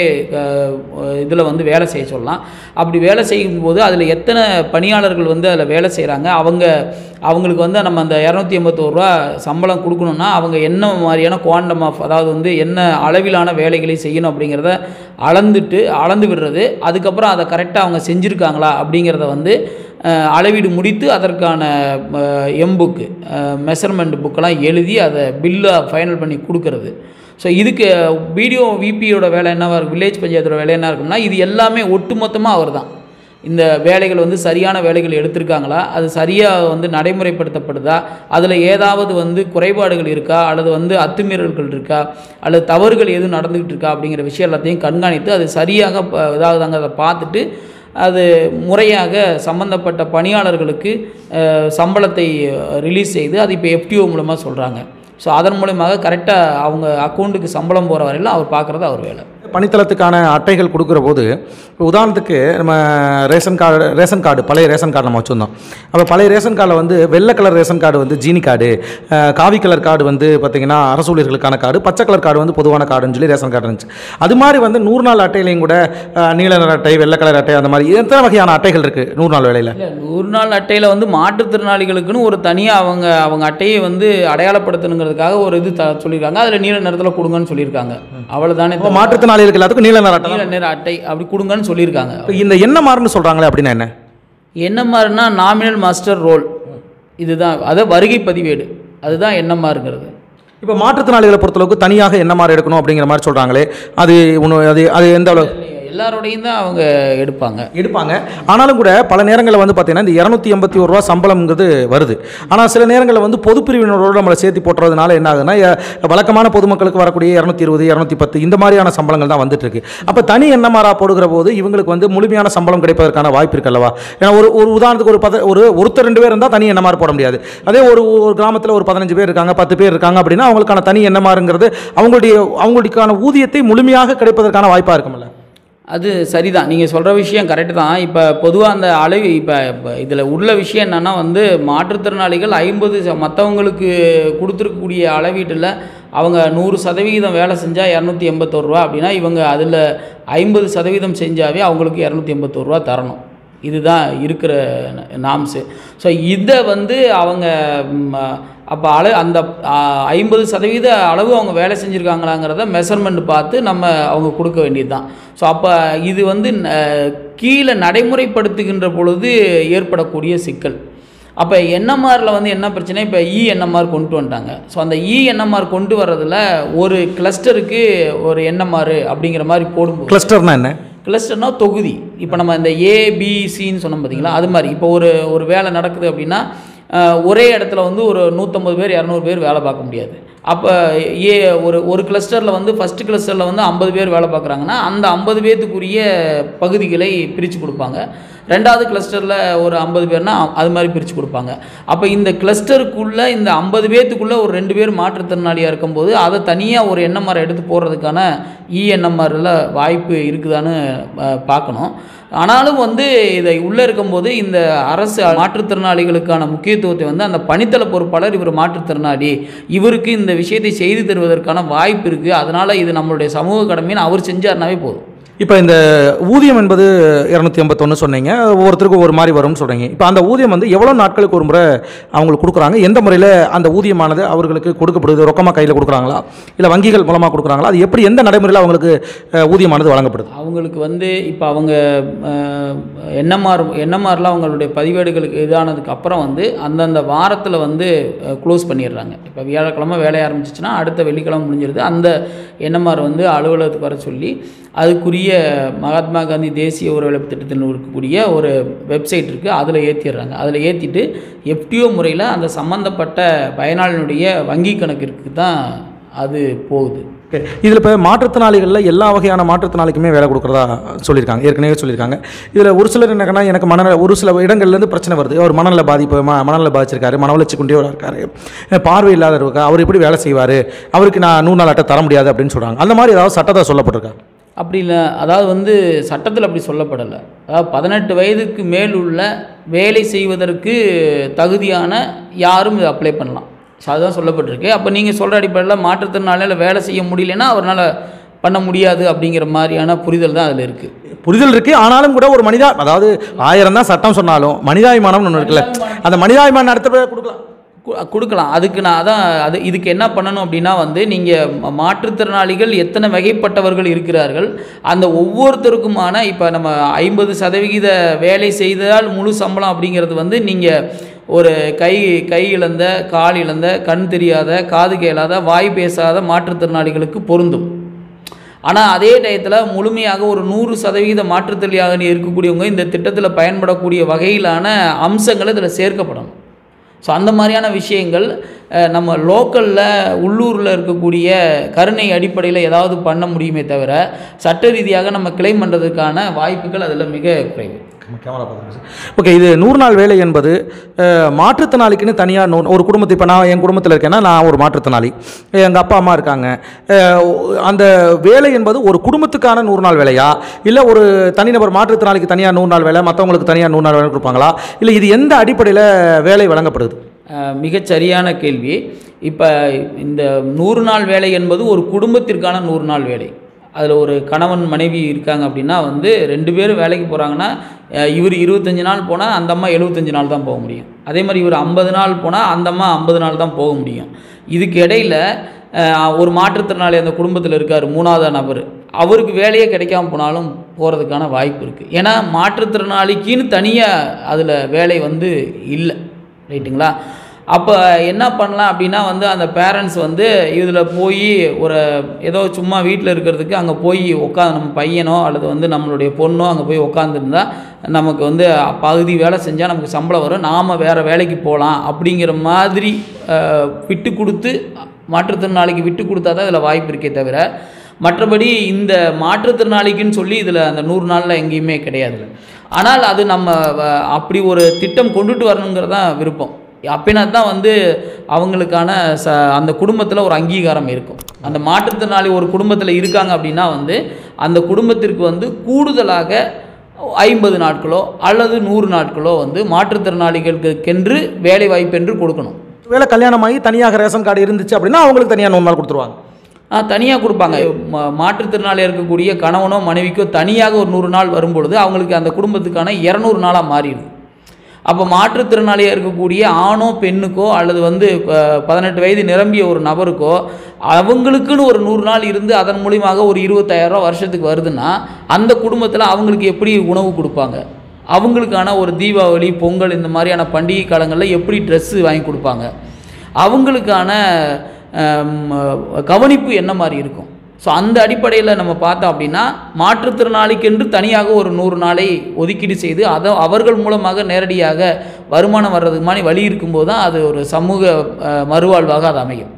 இதில் வந்து வேலை செய்ய சொல்லலாம் அப்படி வேலை செய்யும்போது அதில் எத்தனை பணியாளர்கள் வந்து அதில் வேலை செய்கிறாங்க அவங்க அவங்களுக்கு வந்து நம்ம அந்த இரநூத்தி எண்பத்தோரு ரூபா சம்பளம் கொடுக்கணும்னா அவங்க என்ன மாதிரியான குவாண்டம் ஆஃப் அதாவது வந்து என்ன அளவிலான வேலைகளை செய்யணும் அப்படிங்கிறத அளந்துட்டு அளந்து விடுறது அதுக்கப்புறம் அதை கரெக்டாக அவங்க செஞ்சுருக்காங்களா அப்படிங்கிறத வந்து அஹ், அளவீடு முடித்து அதற்கான எம்புக்கு மெஷர்மெண்ட் புக்கெல்லாம் எழுதி அதை பில்லாக ஃபைனல் பண்ணி கொடுக்கறது ஸோ இதுக்கு பிடிஓ விபியோட வேலை என்னவா இருக்கும் வில்லேஜ் பஞ்சாயத்தோட வேலை என்ன இருக்கும்னா இது எல்லாமே ஒட்டுமொத்தமாக அவர் தான் இந்த வேலைகள் வந்து சரியான வேலைகள் எடுத்திருக்காங்களா அது சரியாக வந்து நடைமுறைப்படுத்தப்படுதா அதில் ஏதாவது வந்து குறைபாடுகள் இருக்கா அல்லது வந்து அத்துமீறல்கள் இருக்கா அல்லது தவறுகள் எதுவும் நடந்துக்கிட்டு இருக்கா அப்படிங்கிற விஷயம் எல்லாத்தையும் கண்காணித்து அது சரியாக ப- இதாகுதாங்க அதை பார்த்துட்டு அது முறையாக சம்பந்தப்பட்ட பணியாளர்களுக்கு அஹ், சம்பளத்தை ரிலீஸ் செய்து அது இப்போ எஃப்டிஓ மூலமாக சொல்கிறாங்க ஸோ அதன் மூலமாக கரெக்டாக அவங்க அக்கௌண்ட்டுக்கு சம்பளம் போகிற வரையிலும் அவர் பார்க்குறது அவர் வேலை பணித்தளத்துக்கான அட்டைகள் கொடுக்குற போது இப்போ உதாரணத்துக்கு நம்ம ரேஷன் கார்டு ரேஷன் கார்டு பழைய ரேஷன் கார்டு நம்ம வச்சுருந்தோம் அப்போ பழைய ரேஷன் கார்டில் வந்து வெள்ளை கலர் ரேஷன் கார்டு வந்து ஜீனி கார்டு அஹ், காவி கலர் கார்டு வந்து பார்த்திங்கன்னா அரசு ஊழியர்களுக்கான கார்டு பச்சை கலர் கார்டு வந்து பொதுவான கார்டுன்னு சொல்லி ரேஷன் கார்டு இருந்துச்சு அது மாதிரி வந்து நூறு நாள் அட்டையிலையும் கூட அஹ், நீல நிற அட்டை வெள்ளை கலர் அட்டை அந்த மாதிரி எத்தனை வகையான அட்டைகள் இருக்குது நூறு நாள் வேலையில் இல்லை நூறு நாள் அட்டையில் வந்து மாற்றுத்திறனாளிகளுக்குன்னு ஒரு தனியாக அவங்க அவங்க அட்டையை வந்து அடையாளப்படுத்தணுங்கிறதுக்காக ஒரு இது த சொல்லியிருக்காங்க அதில் நீல நிறத்தில் கொடுங்கன்னு சொல்லியிருக்காங்க அவ்வளோதானே இப்போ மாற்றுத்திறனாளிகளுக்கு எல்லாத்துக்கும் நீல நிற அட்டை நீல நிற அட்டை அப்படி கொடுங்கன்னு சொல்லியிருக்காங்க இப்போ இந்த என்ன மாறுன்னு சொல்கிறாங்களே அப்படின்னா என்ன என்ன மாதிரினா நாமினல் மாஸ்டர் ரோல் இதுதான் அதை வருகை பதிவேடு அதுதான் என்ன மாதிரிங்கிறது இப்போ மாற்றுத்திறனாளிகளை பொறுத்தளவுக்கு தனியாக என்ன மாதிரி எடுக்கணும் அப்படிங்கிற மாதிரி சொல்கிறாங்களே அது ஒன்று அது அது எந்த அளவு எல்லாரோடையும் தான் அவங்க எடுப்பாங்க எடுப்பாங்க ஆனாலும் கூட பல நேரங்களில் வந்து பார்த்தீங்கன்னா இந்த இரநூத்தி எண்பத்தி ஒரு ரூபா சம்பளம்ங்கிறது வருது ஆனால் சில நேரங்களில் வந்து பொது பிரிவினரோடு நம்மளை சேர்த்து போட்டுறதுனால என்ன ஆகுதுன்னா எ- வழக்கமான பொதுமக்களுக்கு வரக்கூடிய இரநூத்தி இருபது இரநூத்தி பத்து இந்த மாதிரியான சம்பளங்கள் தான் வந்துட்டு இருக்கு அப்போ தனி எண்ணமாரா போடுகிற போது இவங்களுக்கு வந்து முழுமையான சம்பளம் கிடைப்பதற்கான வாய்ப்பு இருக்கு அல்லவா ஏன்னா ஒரு ஒரு உதாரணத்துக்கு ஒரு பத ஒரு ஒருத்தர் ரெண்டு பேர் இருந்தால் தனி எண்ணமாறு போட முடியாது அதே ஒரு ஒரு கிராமத்தில் ஒரு பதினஞ்சு பேர் இருக்காங்க பத்து பேர் இருக்காங்க அப்படின்னா அவங்களுக்கான தனி எண்ணமாறுங்கிறது அவங்களுடைய அவங்களுக்கான ஊதியத்தை முழுமையாக கிடைப்பதற்கான வாய்ப்பாக இருக்கும்ல அது சரிதான் நீங்கள் சொல்கிற விஷயம் கரெக்டு தான் இப்போ பொதுவாக அந்த அளவு இப்போ இதில் உள்ள விஷயம் என்னென்னா வந்து மாற்றுத்திறனாளிகள் ஐம்பது மற்றவங்களுக்கு கொடுத்துருக்கக்கூடிய அளவீட்டில் அவங்க நூறு சதவிகிதம் வேலை செஞ்சால் இரநூத்தி எண்பத்தோரு ரூபா அப்படின்னா இவங்க அதில் ஐம்பது சதவீதம் செஞ்சாவே அவங்களுக்கு இரநூத்தி எண்பத்தோரு ரூபா தரணும் இதுதான் இருக்கிற நாம்ஸு ஸோ இதை வந்து அவங்க அப்போ அள அந்த ஐம்பது சதவீத அளவு அவங்க வேலை செஞ்சுருக்காங்களாங்கிறத மெஷர்மெண்ட் பார்த்து நம்ம அவங்க கொடுக்க வேண்டியது தான் ஸோ அப்போ இது வந்து அஹ், கீழே நடைமுறைப்படுத்துகின்ற பொழுது ஏற்படக்கூடிய சிக்கல் அப்போ என்எம்ஆரில் வந்து என்ன பிரச்சனை இப்போ இ என்எம்ஆர் கொண்டு வந்துட்டாங்க ஸோ அந்த இ என்எம்ஆர் கொண்டு வர்றதுல ஒரு கிளஸ்டருக்கு ஒரு என்எம்ஆர் அப்படிங்கிற மாதிரி போடும்போது கிளஸ்டர்னா என்ன கிளஸ்டர்னா தொகுதி இப்போ நம்ம இந்த ஏபிசின்னு சொன்னோம் பார்த்தீங்களா அது மாதிரி இப்போ ஒரு ஒரு வேலை நடக்குது அப்படின்னா அஹ், ஒரே இடத்துல வந்து ஒரு நூற்றம்பது பேர் இரநூறு பேர் வேலை பார்க்க முடியாது அப்போ ஏ ஒரு ஒரு கிளஸ்டரில் வந்து ஃபஸ்ட்டு கிளஸ்டரில் வந்து ஐம்பது பேர் வேலை பார்க்குறாங்கன்னா அந்த ஐம்பது பேர்த்துக்குரிய பகுதிகளை பிரித்து கொடுப்பாங்க ரெண்டாவது கிளஸ்டரில் ஒரு ஐம்பது பேர்னா அது மாதிரி பிரித்து கொடுப்பாங்க அப்போ இந்த கிளஸ்டருக்குள்ளே இந்த ஐம்பது பேர்த்துக்குள்ளே ஒரு ரெண்டு பேர் மாற்றுத்திறனாளியாக இருக்கும்போது அதை தனியாக ஒரு என்எம்ஆர் எடுத்து போடுறதுக்கான இஎன்எம்ஆரில் வாய்ப்பு இருக்குதான்னு அஹ், பார்க்கணும் ஆனாலும் வந்து இதை உள்ளே இருக்கும்போது இந்த அரசு மாற்றுத்திறனாளிகளுக்கான முக்கியத்துவத்தை வந்து அந்த பணித்தள பொறுப்பாளர் இவர் மாற்றுத்திறனாளி இவருக்கு இந்த விஷயத்தை செய்து தருவதற்கான வாய்ப்பு இருக்குது அதனால் இது நம்மளுடைய சமூக கடமைன்னு அவர் செஞ்சார்னாவே போதும் இப்போ இந்த ஊதியம் என்பது இரநூத்தி எண்பத்தொன்று சொன்னீங்க ஒவ்வொருத்தருக்கும் ஒரு மாதிரி வரும்னு சொல்கிறீங்க இப்போ அந்த ஊதியம் வந்து எவ்வளோ நாட்களுக்கு ஒரு முறை அவங்களுக்கு கொடுக்குறாங்க எந்த முறையில் அந்த ஊதியமானது அவர்களுக்கு கொடுக்கப்படுது ரொக்கமாக கையில் கொடுக்குறாங்களா இல்லை வங்கிகள் மூலமாக கொடுக்குறாங்களா அது எப்படி எந்த நடைமுறையில் அவங்களுக்கு அஹ், ஊதியமானது வழங்கப்படுது அவங்களுக்கு வந்து இப்போ அவங்க என்எம்ஆர் என்எம்ஆர்லாம் அவங்களுடைய பதிவேடுகளுக்கு இதானதுக்கு அப்புறம் வந்து அந்தந்த வாரத்தில் வந்து க்ளோஸ் பண்ணிடுறாங்க இப்போ வியாழக்கிழமை வேலைய ஆரம்பிச்சிச்சுன்னா அடுத்த வெள்ளிக்கிழமை முடிஞ்சிருது அந்த என்எம்ஆர் வந்து அலுவலகத்துக்கு வர சொல்லி அதுக்குரிய மகாத்மா காந்தி தேசிய ஊரகப் திட்டத்தில் இருக்கக்கூடிய ஒரு வெப்சைட் இருக்குது அதில் ஏற்றிடுறாங்க அதில் ஏற்றிட்டு எஃப்டிஓ முறையில் அந்த சம்மந்தப்பட்ட பயனாளியினுடைய வங்கி கணக்கிற்கு தான் அது போகுது இதில் இப்போ மாற்றுத்திறனாளிகளில் எல்லா வகையான மாற்றுத்திறனாளிக்குமே வேலை கொடுக்குறதா சொல்லியிருக்காங்க ஏற்கனவே சொல்லியிருக்காங்க இதில் ஒரு சிலர் என்னன்னா எனக்கு மனநல ஒரு சில இடங்கள்லேருந்து பிரச்சனை வருது அவர் மனநல பாதிப்பு ம மனநல பாதிச்சிருக்காரு மன வளர்ச்சி குண்டியவராக இருக்காரு அஹ் பார்வை இல்லாத இருக்கா அவர் எப்படி வேலை செய்வார் அவருக்கு நான் நூறு நாள் அட்டை தர முடியாது அப்படின்னு சொல்கிறாங்க அந்த மாதிரி ஏதாவது சட்டத்தை சொல்லப்பட்டிருக்கா அப்படி இல்லை அதாவது வந்து சட்டத்தில் அப்படி சொல்லப்படலை அதாவது பதினெட்டு வயதுக்கு மேல் உள்ள வேலை செய்வதற்கு தகுதியான யாரும் இதை அப்ளை பண்ணலாம் ஸோ அதுதான் சொல்லப்பட்டிருக்கு அப்போ நீங்கள் சொல்கிற அடிப்படையில் மாற்றுத்திறனாளியால் வேலை செய்ய முடியலன்னா அவரால் பண்ண முடியாது அப்படிங்கிற மாதிரியான புரிதல் தான் அதில் இருக்குது புரிதல் இருக்குது ஆனாலும் கூட ஒரு மனிதா அதாவது ஆயிரம் தான் சட்டம் சொன்னாலும் மனிதாபிமானம்னு ஒன்று இருக்குல்ல அந்த மனிதாபிமானம் நடத்த கொடுக்கலாம் கு- கொடுக்கலாம் அதுக்கு நான் அதான் அது இதுக்கு என்ன பண்ணணும் அப்படின்னா வந்து நீங்கள் மாற்றுத்திறனாளிகள் எத்தனை வகைப்பட்டவர்கள் இருக்கிறார்கள் அந்த ஒவ்வொருத்தருக்குமான இப்போ நம்ம ஐம்பது சதவிகித வேலை செய்தால் முழு சம்பளம் அப்படிங்கிறது வந்து நீங்கள் ஒரு கை கை இழந்த கால் இழந்த கண் தெரியாத காது கேளாத வாய் பேசாத மாற்றுத்திறனாளிகளுக்கு பொருந்தும் ஆனால் அதே டயத்தில் முழுமையாக ஒரு நூறு சதவீத மாற்றுத்திறனாளியாக இருக்கக்கூடியவங்க இந்த திட்டத்தில் பயன்படக்கூடிய வகையிலான அம்சங்கள் இதில் சேர்க்கப்படணும் ஸோ அந்த மாதிரியான விஷயங்கள் அஹ், நம்ம லோக்கலில் உள்ளூரில் இருக்கக்கூடிய கருணை அடிப்படையில் ஏதாவது பண்ண முடியுமே தவிர சட்ட ரீதியாக நம்ம கிளைம் பண்ணுறதுக்கான வாய்ப்புகள் அதில் மிக குறைவு ஓகே இது நூறு நாள் வேலை என்பது அஹ், மாற்றுத்திறனாளிக்குன்னு தனியாக நூ ஒரு குடும்பத்தை இப்போ நான் என் குடும்பத்தில் இருக்கேன்னா நான் ஒரு மாற்றுத்திறனாளி எங்கள் அப்பா அம்மா இருக்காங்க அஹ், அந்த வேலை என்பது ஒரு குடும்பத்துக்கான நூறு நாள் வேலையா இல்லை ஒரு தனிநபர் மாற்றுத்திறனாளிக்கு தனியாக நூறு நாள் வேலை மற்றவங்களுக்கு தனியாக நூறு நாள் வேலை கொடுப்பாங்களா இல்லை இது எந்த அடிப்படையில் வேலை வழங்கப்படுது அஹ், மிகச் சரியான கேள்வி இப்போ இந்த நூறு நாள் வேலை என்பது ஒரு குடும்பத்திற்கான நூறு நாள் வேலை அதில் ஒரு கணவன் மனைவி இருக்காங்க அப்படின்னா வந்து ரெண்டு பேரும் வேலைக்கு போகிறாங்கன்னா இவர் இருபத்தஞ்சி நாள் போனால் அந்த அம்மா எழுபத்தஞ்சு நாள் தான் போக முடியும் அதே மாதிரி இவர் ஐம்பது நாள் போனால் அந்த அம்மா ஐம்பது நாள் தான் போக முடியும் இதுக்கு இடையில் அஹ், ஒரு மாற்றுத்திறனாளி அந்த குடும்பத்தில் இருக்கார் மூணாவது நபர் அவருக்கு வேலையே கிடைக்காம போனாலும் போகிறதுக்கான வாய்ப்பு இருக்குது ஏன்னா மாற்றுத்திறனாளிக்குன்னு தனியாக அதில் வேலை வந்து இல்லை ரைட்டுங்களா அப்போ என்ன பண்ணலாம் அப்படின்னா வந்து அந்த பேரண்ட்ஸ் வந்து இதில் போய் ஒரு ஏதோ சும்மா வீட்டில் இருக்கிறதுக்கு அங்கே போய் உட்காந்து நம்ம பையனோ அல்லது வந்து நம்மளுடைய பொண்ணோ அங்கே போய் உட்காந்துருந்தா நமக்கு வந்து பகுதி வேலை செஞ்சால் நமக்கு சம்பளம் வரும் நாம் வேறு வேலைக்கு போகலாம் அப்படிங்கிற மாதிரி அஹ், விட்டு கொடுத்து மாற்றுத்திறனாளிக்கு விட்டு கொடுத்தா தான் இதில் வாய்ப்பு இருக்கே தவிர மற்றபடி இந்த மாற்றுத்திறனாளிக்குன்னு சொல்லி இதில் அந்த நூறு நாளில் எங்கேயுமே கிடையாது ஆனால் அது நம்ம வ- அப்படி ஒரு திட்டம் கொண்டுட்டு வரணுங்கிறது தான் விருப்பம் அப்படின்னா தான் வந்து அவங்களுக்கான ச அந்த குடும்பத்தில் ஒரு அங்கீகாரம் இருக்கும் அந்த மாற்றுத்திறனாளி ஒரு குடும்பத்தில் இருக்காங்க அப்படின்னா வந்து அந்த குடும்பத்திற்கு வந்து கூடுதலாக ஐம்பது நாட்களோ அல்லது நூறு நாட்களோ வந்து மாற்றுத்திறனாளிகளுக்கென்று வேலை வாய்ப்பென்று கொடுக்கணும் வேலை கல்யாணமாகி தனியாக ரேஷன் கார்டு இருந்துச்சு அப்படின்னா அவங்களுக்கு தனியாக நூறு நாள் கொடுத்துருவாங்க தனியாக கொடுப்பாங்க ம- மாற்றுத்திறனாளி இருக்கக்கூடிய கணவனோ மனைவிக்கோ தனியாக ஒரு நூறு நாள் வரும்பொழுது அவங்களுக்கு அந்த குடும்பத்துக்கான இரநூறு நாளாக மாறிடுது அப்போ மாற்றுத்திறனாளியாக இருக்கக்கூடிய ஆணோ பெண்ணுக்கோ அல்லது வந்து அஹ், பதினெட்டு வயது நிரம்பிய ஒரு நபருக்கோ அவங்களுக்குன்னு ஒரு நூறு நாள் இருந்து அதன் மூலியமாக ஒரு இருபத்தாயிரம் ரூபா வருஷத்துக்கு வருதுன்னா அந்த குடும்பத்தில் அவங்களுக்கு எப்படி உணவு கொடுப்பாங்க அவங்களுக்கான ஒரு தீபாவளி பொங்கல் இந்த மாதிரியான பண்டிகை காலங்களில் எப்படி ட்ரெஸ்ஸு வாங்கி கொடுப்பாங்க அவங்களுக்கான ஹம், கவனிப்பு என்ன மாதிரி இருக்கும் ஸோ அந்த அடிப்படையில் நம்ம பார்த்தோம் அப்படின்னா மாற்றுத்திறனாளிக்கென்று தனியாக ஒரு நூறு நாளை ஒதுக்கீடு செய்து அதை அவர்கள் மூலமாக நேரடியாக வருமானம் வர்றதுக்கு மாதிரி வழி இருக்கும்போது தான் அது ஒரு சமூக அஹ், மறுவாழ்வாக அது அமையும்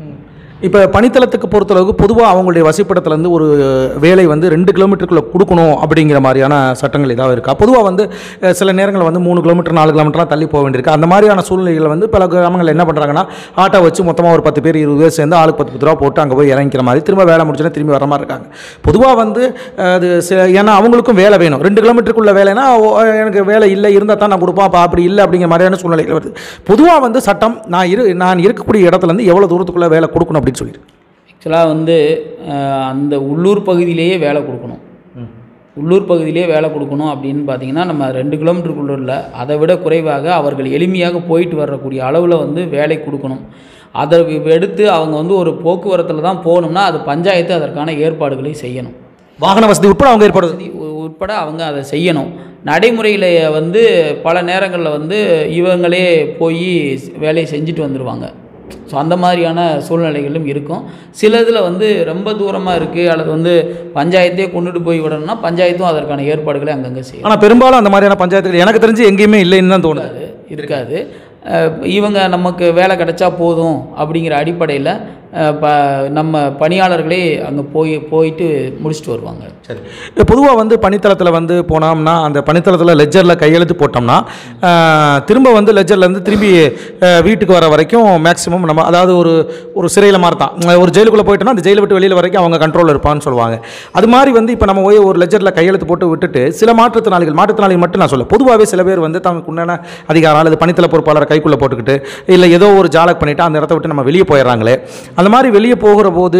இப்போ பணித்தளத்துக்கு பொறுத்தளவுக்கு பொதுவாக அவங்களுடைய வசிப்பிடத்துலேருந்து ஒரு வேலை வந்து ரெண்டு கிலோமீட்டருக்குள்ளே கொடுக்கணும் அப்படிங்கிற மாதிரியான சட்டங்கள் ஏதாவது இருக்கா பொதுவாக வந்து அஹ், சில நேரங்களில் வந்து மூணு கிலோமீட்டர் நாலு கிலோமீட்டர்லாம் தள்ளி போக வேண்டியிருக்கு அந்த மாதிரியான சூழ்நிலைகள் வந்து பல கிராமங்கள் என்ன பண்ணுறாங்கன்னா ஆட்டோ வச்சு மொத்தமாக ஒரு பத்து பேர் இருபது பேர் சேர்ந்து ஆளுக்கு பத்து பத்து ரூபா போட்டு அங்கே போய் இறங்கிக்கிற மாதிரி திரும்ப வேலை முடிச்சுன்னா திரும்பி வர மாதிரி இருக்காங்க பொதுவாக வந்து அஹ், அது சி- ஏன்னா அவங்களுக்கும் வேலை வேணும் ரெண்டு கிலோமீட்டருக்குள்ள வேலைனா ஓ, எனக்கு வேலை இல்லை இருந்தால் தான் நான் கொடுப்பேன் அப்போ அப்படி இல்லை அப்படிங்கிற மாதிரியான சூழ்நிலைகள் வருது பொதுவாக வந்து சட்டம் நான் இரு நான் இருக்கக்கூடிய இடத்துலேருந்து எவ்வளோ தூரத்துக்குள்ளே வேலை கொடுக்கணும் அப்படின்னு சொல்லியிருக்கு ஆக்சுவலாக வந்து அஹ், அந்த உள்ளூர் பகுதியிலேயே வேலை கொடுக்கணும் உள்ளூர் பகுதியிலே வேலை கொடுக்கணும் அப்படின்னு பார்த்தீங்கன்னா நம்ம ரெண்டு கிலோமீட்டருக்குள்ள உள்ள அதை விட குறைவாக அவர்கள் எளிமையாக போயிட்டு வரக்கூடிய அளவில் வந்து வேலை கொடுக்கணும் அதை எடுத்து அவங்க வந்து ஒரு போக்குவரத்தில் தான் போகணும்னா அது பஞ்சாயத்து அதற்கான ஏற்பாடுகளை செய்யணும் வாகன வசதி உட்பட அவங்க ஏற்பாடு வசதி உ- உட்பட அவங்க அதை செய்யணும் நடைமுறையில் வந்து பல நேரங்களில் வந்து இவங்களே போய் வேலையை செஞ்சுட்டு வந்துடுவாங்க ஸோ அந்த மாதிரியான சூழ்நிலைகளும் இருக்கும் சில இதில் வந்து ரொம்ப தூரமாக இருக்குது அல்லது வந்து பஞ்சாயத்தே கொண்டுட்டு போய் விடணும்னா பஞ்சாயத்தும் அதற்கான ஏற்பாடுகளை அங்கங்கே செய்யும் ஆனால் பெரும்பாலும் அந்த மாதிரியான பஞ்சாயத்துகள் எனக்கு தெரிஞ்சு எங்கேயுமே இல்லைன்னு தான் தோணுது இருக்காது அஹ் இவங்க நமக்கு வேலை கிடைச்சா போதும் அப்படிங்கிற அடிப்படையில் ப நம்ம பணியாளர்களே அங்கே போய் போயிட்டு முடிச்சுட்டு வருவாங்க சரி பொதுவாக வந்து பணித்தளத்தில் வந்து போனோம்னா அந்த பணித்தளத்தில் லெஜரில் கையெழுத்து போட்டோம்னா ஆஹ், திரும்ப வந்து லெஜர்லேருந்து திரும்பி ஆஹ், வீட்டுக்கு வர வரைக்கும் மேக்ஸிமம் நம்ம அதாவது ஒரு ஒரு சிறையில் மாதிரி தான் ஒரு ஜெயிலுக்குள்ளே போயிட்டோம்னா அந்த ஜெயிலை விட்டு வெளியில் வரைக்கும் அவங்க கண்ட்ரோலில் இருப்பான்னு சொல்லுவாங்க அது மாதிரி வந்து இப்போ நம்ம போய் ஒரு லெஜரில் கையெழுத்து போட்டு விட்டுட்டு சில மாற்றுத்திறனாளிகள் மாற்றுத்திறனாளிகள் மட்டும் நான் சொல்ல பொதுவாகவே சில பேர் வந்து தங்களுக்கு உண்டான அதிகாரம் அல்லது பணித்தள பொறுப்பாளரை கைக்குள்ளே போட்டுக்கிட்டு இல்லை ஏதோ ஒரு ஜாலக் பண்ணிவிட்டு அந்த இடத்த விட்டு நம்ம வெளியே போயிடுறாங்களே அந்த மாதிரி வெளியே போகிற போது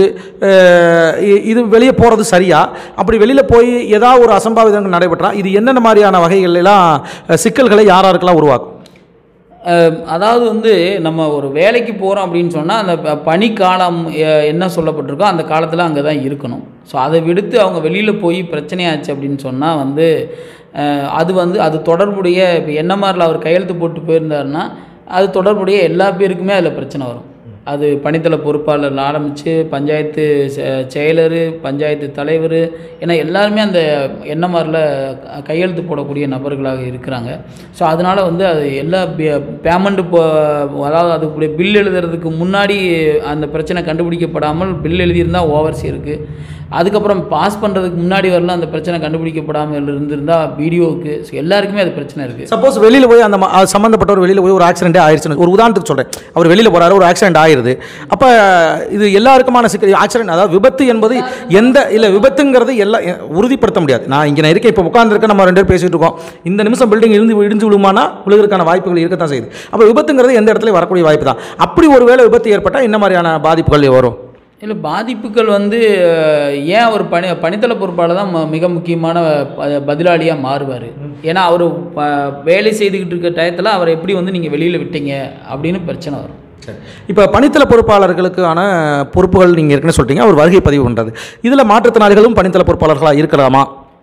அஹ், இ- இது வெளியே போகிறது சரியா அப்படி வெளியில் போய் ஏதாவது ஒரு அசம்பாவிதங்கள் நடைபெற்றா இது என்னென்ன மாதிரியான வகைகள் எல்லாம் அஹ், சிக்கல்களை யார் யாருக்கெல்லாம் உருவாக்கும் அஹ் அதாவது வந்து நம்ம ஒரு வேலைக்கு போகிறோம் அப்படின்னு சொன்னால் அந்த ப- பணிக்காலம் அஹ், என்ன சொல்லப்பட்டிருக்கோ அந்த காலத்தில் அங்கே தான் இருக்கணும் ஸோ அதை விடுத்து அவங்க வெளியில் போய் பிரச்சனையாச்சு அப்படின்னு சொன்னால் வந்து அஹ், அது வந்து அது தொடர்புடைய இப்போ என்ன மாதிரில அவர் கையெழுத்து போட்டு போயிருந்தாருன்னா அது தொடர்புடைய எல்லா பேருக்குமே அதில் பிரச்சனை வரும் அது பணித்தள பொறுப்பாளர்ல ஆரம்பித்து பஞ்சாயத்து செ- செயலர் பஞ்சாயத்து தலைவர் ஏன்னா எல்லாருமே அந்த என்எம்ஆரில் கையெழுத்து போடக்கூடிய நபர்களாக இருக்கிறாங்க ஸோ அதனால் வந்து அது எல்லா பேமெண்ட் இப்போ அதாவது அதுக்குடைய பில் எழுதுறதுக்கு முன்னாடி அந்த பிரச்சனை கண்டுபிடிக்கப்படாமல் பில் எழுதியிருந்தால் ஓவர்சி இருக்குது அதுக்கப்புறம் பாஸ் பண்ணுறதுக்கு முன்னாடி வரலாம் அந்த பிரச்சனை கண்டுபிடிக்கப்படாமல் இருந்திருந்தால் வீடியோவுக்கு ஸோ எல்லாருக்குமே அது பிரச்சனை இருக்குது சப்போஸ் வெளியில் போய் அந்த ம- அது சம்மந்தப்பட்டவர் வெளியில் போய் ஒரு ஆக்சிடென்ட்டே ஆயிடுச்சுன்னு ஒரு உதாரணத்துக்கு சொல்கிறேன் அவர் வெளியில் போகிறாரு ஒரு ஆக்சிடென்ட் ஆயிருது அப்போ இது எல்லாருக்குமான சிக்கல் ஆக்சிடென்ட் அதாவது விபத்து என்பது எந்த இல்லை விபத்துங்கிறது எல்லாம் எ- உறுதிப்படுத்த முடியாது நான் இங்கே நான் இருக்கேன் இப்போ உட்காந்துருக்க நம்ம ரெண்டு பேர் பேசிட்டு இருக்கோம் இந்த நிமிஷம் பில்டிங் இருந்து இடிஞ்சு விழுமானா விழுகிறதுக்கான வாய்ப்புகள் இருக்கத்தான் செய்யுது அப்போ விபத்துங்கிறது எந்த இடத்துல வரக்கூடிய வாய்ப்பு தான் அப்படி ஒரு வேளை விபத்து ஏற்பட்டால் என்ன மாதிரியான பாதிப்புகள் வரும் இல்லை பாதிப்புகள் வந்து அஹ், ஏன் அவர் பணி பணித்தள பொறுப்பாளர் தான் ம- மிக முக்கியமான ப- பதிலாளியாக மாறுவார் ஏன்னா அவர் ப வேலை செய்துக்கிட்டு இருக்க டயத்தில் அவரை எப்படி வந்து நீங்கள் வெளியில் விட்டீங்க அப்படின்னு பிரச்சனை வரும் இப்போ பணித்தள பொறுப்பாளர்களுக்கான பொறுப்புகள் நீங்கள் ஏற்கனவே சொல்லிட்டீங்க அவர் வருகை பதிவு பண்ணுறது இதில் மாற்றுத்திறனாளிகளும் பணித்தள பொறுப்பாளர்களாக இருக்கலாமா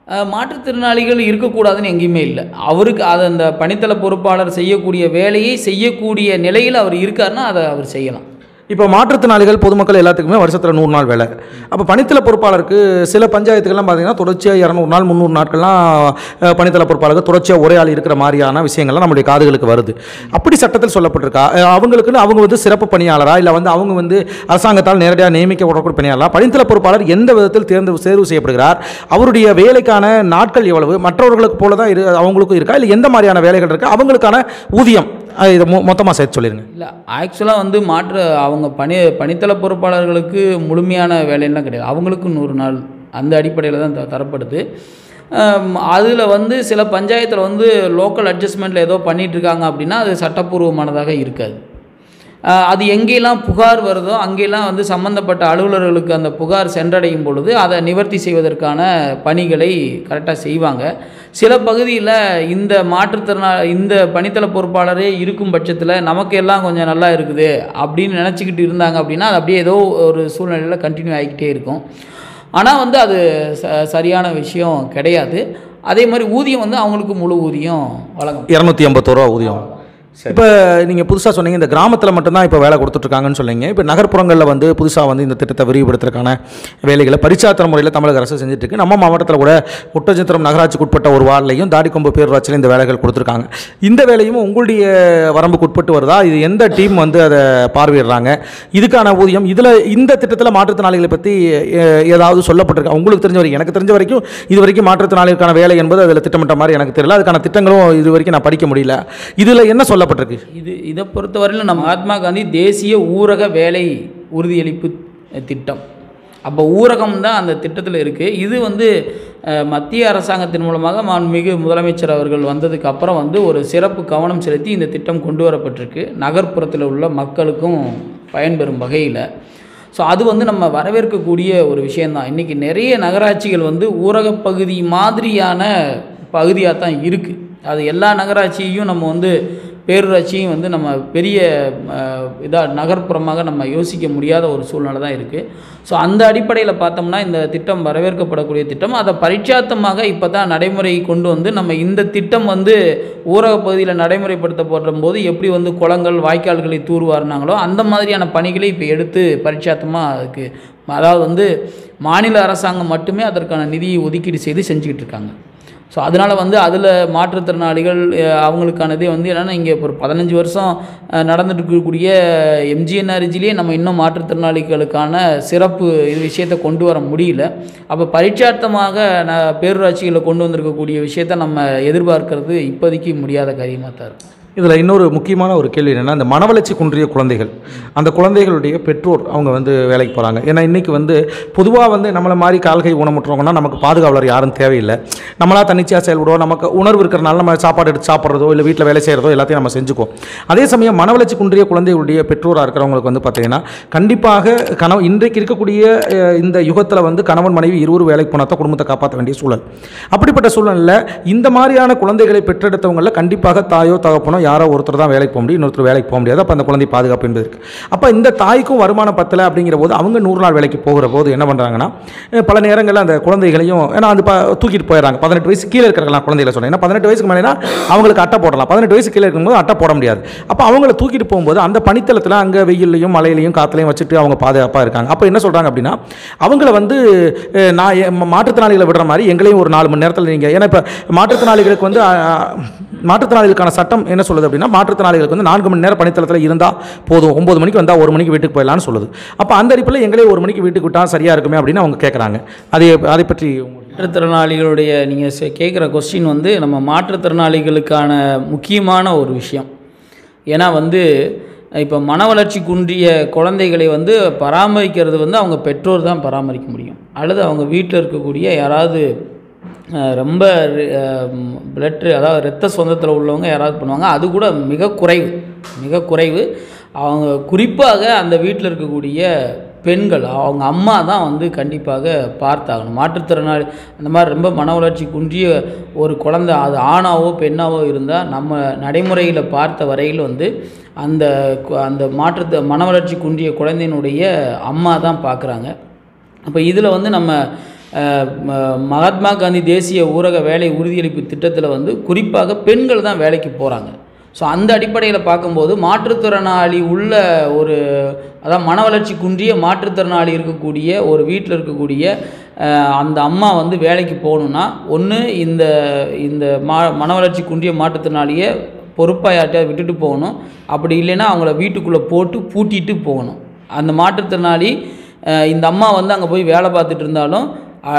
அஹ், மாற்றுத்திறனாளிகள் இருக்கக்கூடாதுன்னு எங்கேயுமே இல்லை அவருக்கு அது அந்த பணித்தள பொறுப்பாளர் செய்யக்கூடிய வேலையை செய்யக்கூடிய நிலையில் அவர் இருக்காருன்னா அதை அவர் செய்யலாம் இப்போ மாற்றுத்திறனாளிகள் பொதுமக்கள் எல்லாத்துக்குமே வருஷத்தில் நூறு நாள் வேலை அப்போ பணித்தள பொறுப்பாளருக்கு சில பஞ்சாயத்துக்கெல்லாம் பார்த்தீங்கன்னா தொடர்ச்சியாக இரநூறு நாள் முந்நூறு நாட்கள்லாம் அஹ், பணித்தள பொறுப்பாளருக்கு தொடர்ச்சியாக ஒரே ஆள் இருக்கிற மாதிரியான விஷயங்கள்லாம் நம்முடைய காதுகளுக்கு வருது அப்படி சட்டத்தில் சொல்லப்பட்டிருக்கா அஹ், அவங்களுக்குன்னு அவங்க வந்து சிறப்பு பணியாளரா இல்லை வந்து அவங்க வந்து அரசாங்கத்தால் நேரடியாக நியமிக்கப்படக்கூடிய பணியாளரா பணித்தள பொறுப்பாளர் எந்த விதத்தில் தேர்ந்து தேர்வு செய்யப்படுகிறார் அவருடைய வேலைக்கான நாட்கள் எவ்வளவு மற்றவர்களுக்கு போல தான் இரு அவங்களுக்கும் இருக்கா இல்லை எந்த மாதிரியான வேலைகள் இருக்கா அவங்களுக்கான ஊதியம் அஹ், இதை மொத்தமாக சேர்த்து சொல்லிடுங்க இல்லை ஆக்சுவலாக வந்து மாற்று அவங்க பணி பணித்தள பொறுப்பாளர்களுக்கு முழுமையான வேலையெல்லாம் கிடையாது அவங்களுக்கு நூறு நாள் அந்த அடிப்படையில் தான் த- தரப்படுது அதில் வந்து சில பஞ்சாயத்தில் வந்து லோக்கல் அட்ஜஸ்ட்மெண்ட்டில் ஏதோ பண்ணிட்டு இருக்காங்க அப்படின்னா அது சட்டப்பூர்வமானதாக இருக்காது அஹ் அது எங்கெல்லாம் புகார் வருதோ அங்கெல்லாம் வந்து சம்மந்தப்பட்ட அலுவலர்களுக்கு அந்த புகார் சென்றடையும் பொழுது அதை நிவர்த்தி செய்வதற்கான பணிகளை கரெக்டாக செய்வாங்க சில பகுதியில் இந்த மாற்றுத்திறனா இந்த பணித்தள பொறுப்பாளரே இருக்கும் பட்சத்தில் நமக்கு எல்லாம் கொஞ்சம் நல்லா இருக்குது அப்படின்னு நினச்சிக்கிட்டு இருந்தாங்க அப்படின்னா அது அப்படியே ஏதோ ஒரு சூழ்நிலையில் கண்டினியூ ஆகிக்கிட்டே இருக்கும் ஆனால் வந்து அது ச சரியான விஷயம் கிடையாது அதே மாதிரி ஊதியம் வந்து அவங்களுக்கு முழு ஊதியம் வழங்கும் இரநூத்தி ஐம்பத்தோரு ரூபா ஊதியம் இப்போ நீங்கள் புதுசாக சொன்னீங்க இந்த கிராமத்தில் மட்டும்தான் இப்போ வேலை கொடுத்துட்ருக்காங்கன்னு சொன்னீங்க இப்போ நகர்ப்புறங்களில் வந்து புதுசாக வந்து இந்த திட்டத்தை விரிவுபடுத்துறதுக்கான வேலைகளை பரிச்சாத்திர முறையில் தமிழக அரசு செஞ்சுட்டு இருக்கு நம்ம மாவட்டத்தில் கூட ஒட்டச்சத்திரம் நகராட்சிக்கு உட்பட்ட ஒரு வார்டிலையும் தாடிக்கொம்பு பேரூராட்சியில் இந்த வேலைகள் கொடுத்துருக்காங்க இந்த வேலையும் உங்களுடைய வரம்புக்கு உட்பட்டு வருதா இது எந்த டீம் வந்து அதை பார்வையிடுறாங்க இதுக்கான ஊதியம் இதில் இந்த திட்டத்தில் மாற்றுத்திறனாளிகளை பற்றி எ- ஏதாவது சொல்லப்பட்டிருக்கா உங்களுக்கு தெரிஞ்ச வரைக்கும் எனக்கு தெரிஞ்ச வரைக்கும் இது வரைக்கும் மாற்றுத்திறனாளிகளுக்கான வேலை என்பது அதில் திட்டமிட்ட மாதிரி எனக்கு தெரியல அதுக்கான திட்டங்களும் இது வரைக்கும் நான் படிக்க முடியல இதில் என்ன சொல்லப்பட்டிருக்கு இது இதை பொறுத்தவரையிலும் நம்ம மகாத்மா காந்தி தேசிய ஊரக வேலை உறுதியளிப்பு திட்டம் அப்போ ஊரகம் தான் அந்த திட்டத்தில் இருக்குது இது வந்து அஹ், மத்திய அரசாங்கத்தின் மூலமாக மாண்புமிகு முதலமைச்சர் அவர்கள் வந்ததுக்கு அப்புறம் வந்து ஒரு சிறப்பு கவனம் செலுத்தி இந்த திட்டம் கொண்டு வரப்பட்டிருக்கு நகர்ப்புறத்தில் உள்ள மக்களுக்கும் பயன்பெறும் வகையில் ஸோ அது வந்து நம்ம வரவேற்கக்கூடிய ஒரு விஷயந்தான் இன்றைக்கி நிறைய நகராட்சிகள் வந்து ஊரகப் பகுதி மாதிரியான பகுதியாக தான் இருக்குது அது எல்லா நகராட்சியையும் நம்ம வந்து பேரூராட்சியும் வந்து நம்ம பெரிய இதாக நகர்ப்புறமாக நம்ம யோசிக்க முடியாத ஒரு சூழ்நிலை தான் இருக்குது ஸோ அந்த அடிப்படையில் பார்த்தோம்னா இந்த திட்டம் வரவேற்கப்படக்கூடிய திட்டம் அதை பரிட்சாத்தமாக இப்போ தான் நடைமுறை கொண்டு வந்து நம்ம இந்த திட்டம் வந்து ஊரக பகுதியில் நடைமுறைப்படுத்தப்படுற போது எப்படி வந்து குளங்கள் வாய்க்கால்களை தூர்வாரினாங்களோ அந்த மாதிரியான பணிகளை இப்போ எடுத்து பரிட்சாத்தமாக அதுக்கு அதாவது வந்து மாநில அரசாங்கம் மட்டுமே அதற்கான நிதியை ஒதுக்கீடு செய்து செஞ்சுக்கிட்டு இருக்காங்க ஸோ அதனால் வந்து அதில் மாற்றுத்திறனாளிகள் அஹ், அவங்களுக்கானதே வந்து என்னென்னா இங்கே ஒரு பதினஞ்சு வருஷம் அஹ், நடந்துட்டு இருக்கக்கூடிய எம்ஜிஎன்ஆர்ஜிலேயே நம்ம இன்னும் மாற்றுத்திறனாளிகளுக்கான சிறப்பு இது விஷயத்தை கொண்டு வர முடியல அப்போ பரிட்சார்த்தமாக ந பேரூராட்சிகளை கொண்டு வந்திருக்கக்கூடிய விஷயத்தை நம்ம எதிர்பார்க்கறது இப்போதைக்கு முடியாத காரியமாக தான் இருக்கும் இதில் இன்னொரு முக்கியமான ஒரு கேள்வி என்னென்னா இந்த மனவளர்ச்சி குன்றிய குழந்தைகள் அந்த குழந்தைகளுடைய பெற்றோர் அவங்க வந்து வேலைக்கு போகிறாங்க ஏன்னா இன்றைக்கி வந்து பொதுவாக வந்து நம்மளை மாதிரி கால்கை ஊனமுற்றவங்கன்னா நமக்கு பாதுகாவலர் யாரும் தேவையில்லை நம்மளா தன்னிச்சையாக செயல்படுவோம் நமக்கு உணர்வு இருக்கிறனால நம்ம சாப்பாடு எடுத்து சாப்பிட்றதோ இல்லை வீட்டில் வேலை செய்கிறதோ எல்லாத்தையும் நம்ம செஞ்சுக்குவோம் அதே சமயம் மனவளர்ச்சி குன்றிய குழந்தைகளுடைய பெற்றோராக இருக்கிறவங்களுக்கு வந்து பார்த்தீங்கன்னா கண்டிப்பாக கணவன் இன்றைக்கு இருக்கக்கூடிய அஹ், இந்த யுகத்தில் வந்து கணவன் மனைவி இருவரும் வேலைக்கு போனால் தான் குடும்பத்தை காப்பாற்ற வேண்டிய சூழல் அப்படிப்பட்ட சூழ்நிலையில் இந்த மாதிரியான குழந்தைகளை பெற்றெடுத்தவங்களில் கண்டிப்பாக தாயோ தகப்பனோ யாரோ ஒருத்தர் தான் வேலைக்கு போக முடியும் இன்னொருத்தர் வேலைக்கு போக முடியாது அப்போ அந்த குழந்தை பாதுகாப்பு என்பது இருக்குது அப்போ இந்த தாய்க்கும் வருமானம் பத்தலை அப்படிங்கிற போது அவங்க நூறு நாள் வேலைக்கு போகிற போது என்ன பண்ணுறாங்கன்னா அஹ், பல நேரங்களில் அந்த குழந்தைகளையும் ஏன்னா அது ப தூக்கிட்டு போயிடறாங்க பதினெட்டு வயசு கீழே இருக்கிறலாம் குழந்தைகளை சொன்னேன் ஏன்னா பதினெட்டு வயசுக்கு மேலேனா அவங்களுக்கு அட்டை போடலாம் பதினெட்டு வயசு கீழே இருக்கும்போது அட்டை போட முடியாது அப்போ அவங்கள தூக்கிட்டு போகும்போது அந்த பனித்தளத்தில் அங்கே வெயில்லையும் மழையிலையும் காற்றுலையும் வச்சுட்டு அவங்க பாதுகாப்பாக இருக்காங்க அப்போ என்ன சொல்கிறாங்க அப்படின்னா அவங்கள வந்து அஹ், நான் எ- ம- மாற்றுத்திறனாளிகளை விடுற மாதிரி எங்களையும் ஒரு நாலு மணி நேரத்தில் நீங்கள் ஏன்னா இப்போ மாற்றுத்திறனாளிகளுக்கு வந்து அஹ், மாற்றுத்திறனாளிகளுக்கான சட்டம் என்ன சொல்லுது அப்படின்னா மாற்றுத்திறனாளிகளுக்கு வந்து நான்கு மணி நேரம் பணித்தளத்தில் இருந்தால் போதும் ஒம்பது மணிக்கு வந்தால் ஒரு மணிக்கு வீட்டுக்கு போயிடலாம்னு சொல்லுது அப்போ அந்த அடிப்பில் எங்களே ஒரு மணிக்கு வீட்டுக்கு விட்டால் சரியாக இருக்குமே அப்படின்னு அவங்க கேட்குறாங்க அதை அதை பற்றி உங்களுக்கு மாற்றுத்திறனாளிகளுடைய நீங்கள் கேட்குற கொஸ்டின் வந்து நம்ம மாற்றுத்திறனாளிகளுக்கான முக்கியமான ஒரு விஷயம் ஏன்னா வந்து இப்போ மன வளர்ச்சி குன்றிய குழந்தைகளை வந்து பராமரிக்கிறது வந்து அவங்க பெற்றோர் தான் பராமரிக்க முடியும் அல்லது அவங்க வீட்டில் இருக்கக்கூடிய யாராவது அஹ், ரொம்ப பிளட் அதாவது இரத்த சொந்தத்தில் உள்ளவங்க யாராவது பண்ணுவாங்க அது கூட மிக குறைவு மிக குறைவு அவங்க குறிப்பாக அந்த வீட்டில் இருக்கக்கூடிய பெண்கள் அவங்க அம்மா தான் வந்து கண்டிப்பாக பார்த்தாகணும் மாற்றுத்திறனாளி அந்த மாதிரி ரொம்ப மன வளர்ச்சி குன்றிய ஒரு குழந்தை அது ஆணாவோ பெண்ணாவோ இருந்தால் நம்ம நடைமுறையில் பார்த்த வரையில் வந்து அந்த கு- அந்த மாற்று மன வளர்ச்சி குன்றிய குழந்தையினுடைய அம்மா தான் பார்க்குறாங்க அப்போ இதில் வந்து நம்ம அஹ், ம- மகாத்மா காந்தி தேசிய ஊரக வேலை உறுதியளிப்பு திட்டத்தில் வந்து குறிப்பாக பெண்கள் தான் வேலைக்கு போகிறாங்க ஸோ அந்த அடிப்படையில் பார்க்கும்போது மாற்றுத்திறனாளி உள்ள ஒரு அதான் மன வளர்ச்சி குன்றிய மாற்றுத்திறனாளி இருக்கக்கூடிய ஒரு வீட்டில் இருக்கக்கூடிய அஹ், அந்த அம்மா வந்து வேலைக்கு போகணுன்னா ஒன்று இந்த இந்த மா மன வளர்ச்சி குன்றிய மாற்றுத்திறனாளியை பொறுப்பாக யார்கிட்டயாவது விட்டுட்டு போகணும் அப்படி இல்லைன்னா அவங்கள வீட்டுக்குள்ளே போட்டு பூட்டிட்டு போகணும் அந்த மாற்றுத்திறனாளி அஹ், இந்த அம்மா வந்து அங்கே போய் வேலை பார்த்துட்டு இருந்தாலும்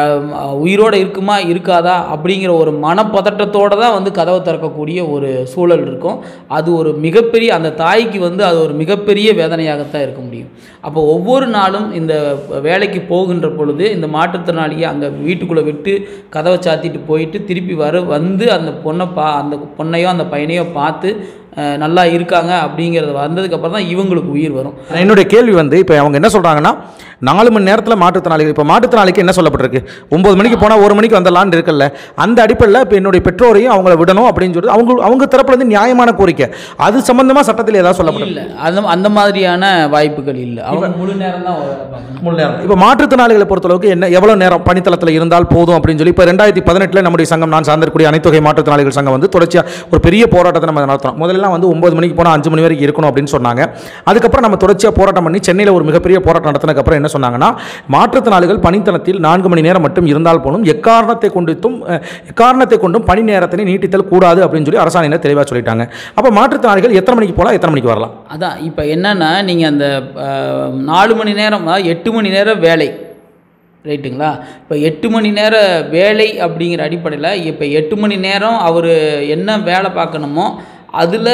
உயிரோடு இருக்குமா இருக்காதா அப்படிங்கிற ஒரு மனப்பதட்டத்தோடு தான் வந்து கதவை திறக்கக்கூடிய ஒரு சூழல் இருக்கும் அது ஒரு மிகப்பெரிய அந்த தாய்க்கு வந்து அது ஒரு மிகப்பெரிய வேதனையாகத்தான் இருக்க முடியும் அப்போ ஒவ்வொரு நாளும் இந்த வேலைக்கு போகின்ற பொழுது இந்த மாற்றுத்திறனாளியை அங்கே வீட்டுக்குள்ளே விட்டு கதவை சாத்திட்டு போயிட்டு திருப்பி வர வந்து அந்த பொண்ணை பா அந்த பொண்ணையோ அந்த பையனையோ பார்த்து அஹ், நல்லா இருக்காங்க அப்படிங்கிறது வந்ததுக்கப்புறம் தான் இவங்களுக்கு உயிர் வரும் என்னுடைய கேள்வி வந்து இப்போ அவங்க என்ன சொல்கிறாங்கன்னா நாலு மணி நேரத்தில் மாற்றுத்திறனாளிகள் இப்போ மாற்றுத்திறனாளிக்கு என்ன சொல்லப்பட்டிருக்கு ஒம்பது மணிக்கு போனால் ஒரு மணிக்கு வந்துடலான்னு இருக்குல்ல அந்த அடிப்படையில் இப்போ என்னுடைய பெற்றோரையும் அவங்கள விடணும் அப்படின்னு சொல்லிட்டு அவங்க அவங்க தரப்புல இருந்து நியாயமான கோரிக்கை அது சம்பந்தமாக சட்டத்தில் ஏதாவது சொல்லப்பட்டிருக்கு இல்லை அந்த அந்த மாதிரியான வாய்ப்புகள் இல்லை அவங்க முழு நேரம் தான் வேலை பார்க்கணும் இப்போ மாற்றுத்திறனாளிகளை பொறுத்தளவுக்கு என்ன எவ்வளோ நேரம் பணித்தளத்தில் இருந்தால் போதும் அப்படின்னு சொல்லி இப்போ ரெண்டாயிரத்தி பதினெட்டில் நம்முடைய சங்கம் நான் சார்ந்திருக்கக்கூடிய அனைத்து வகை மாற்றுத்திறனாளிகள் சங்கம் வந்து தொடர்ச்சியாக ஒரு பெரிய போராட்டத்தை நம்ம நடத்துறோம் முதல்லலாம் வந்து ஒன்பது மணிக்கு போனால் அஞ்சு மணி வரைக்கும் இருக்கணும் அப்படின்னு சொன்னாங்க அதுக்கப்புறம் நம்ம தொடர்ச்சியாக போராட்டம் பண்ணி சென்னையில் ஒரு மிகப்பெரிய போராட்டம் நடத்தினதுக்கப்புறம் என்ன சொன்னாங்கன்னா மாற்றுத்திறனாளிகள் பணித்தளத்தில் நான்கு மணி நேரம் மட்டும் இருந்தால் போதும் எக்காரணத்தை கொண்டும் அஹ், எக்காரணத்தை கொண்டும் பணி நேரத்தினை நீட்டித்தல் கூடாது அப்படின்னு சொல்லி அரசாணையில் தெளிவாக சொல்லிட்டாங்க அப்போ மாற்றுத்திறனாளிகள் எத்தனை மணிக்கு போகலாம் எத்தனை மணிக்கு வரலாம் அதான் இப்போ என்னன்னா நீங்கள் அந்த அஹ், நாலு மணி நேரம் அதாவது எட்டு மணி நேரம் வேலை ரைட்டுங்களா இப்போ எட்டு மணி நேர வேலை அப்படிங்கிற அடிப்படையில் இப்போ எட்டு மணி நேரம் அவர் என்ன வேலை பார்க்கணுமோ அதில்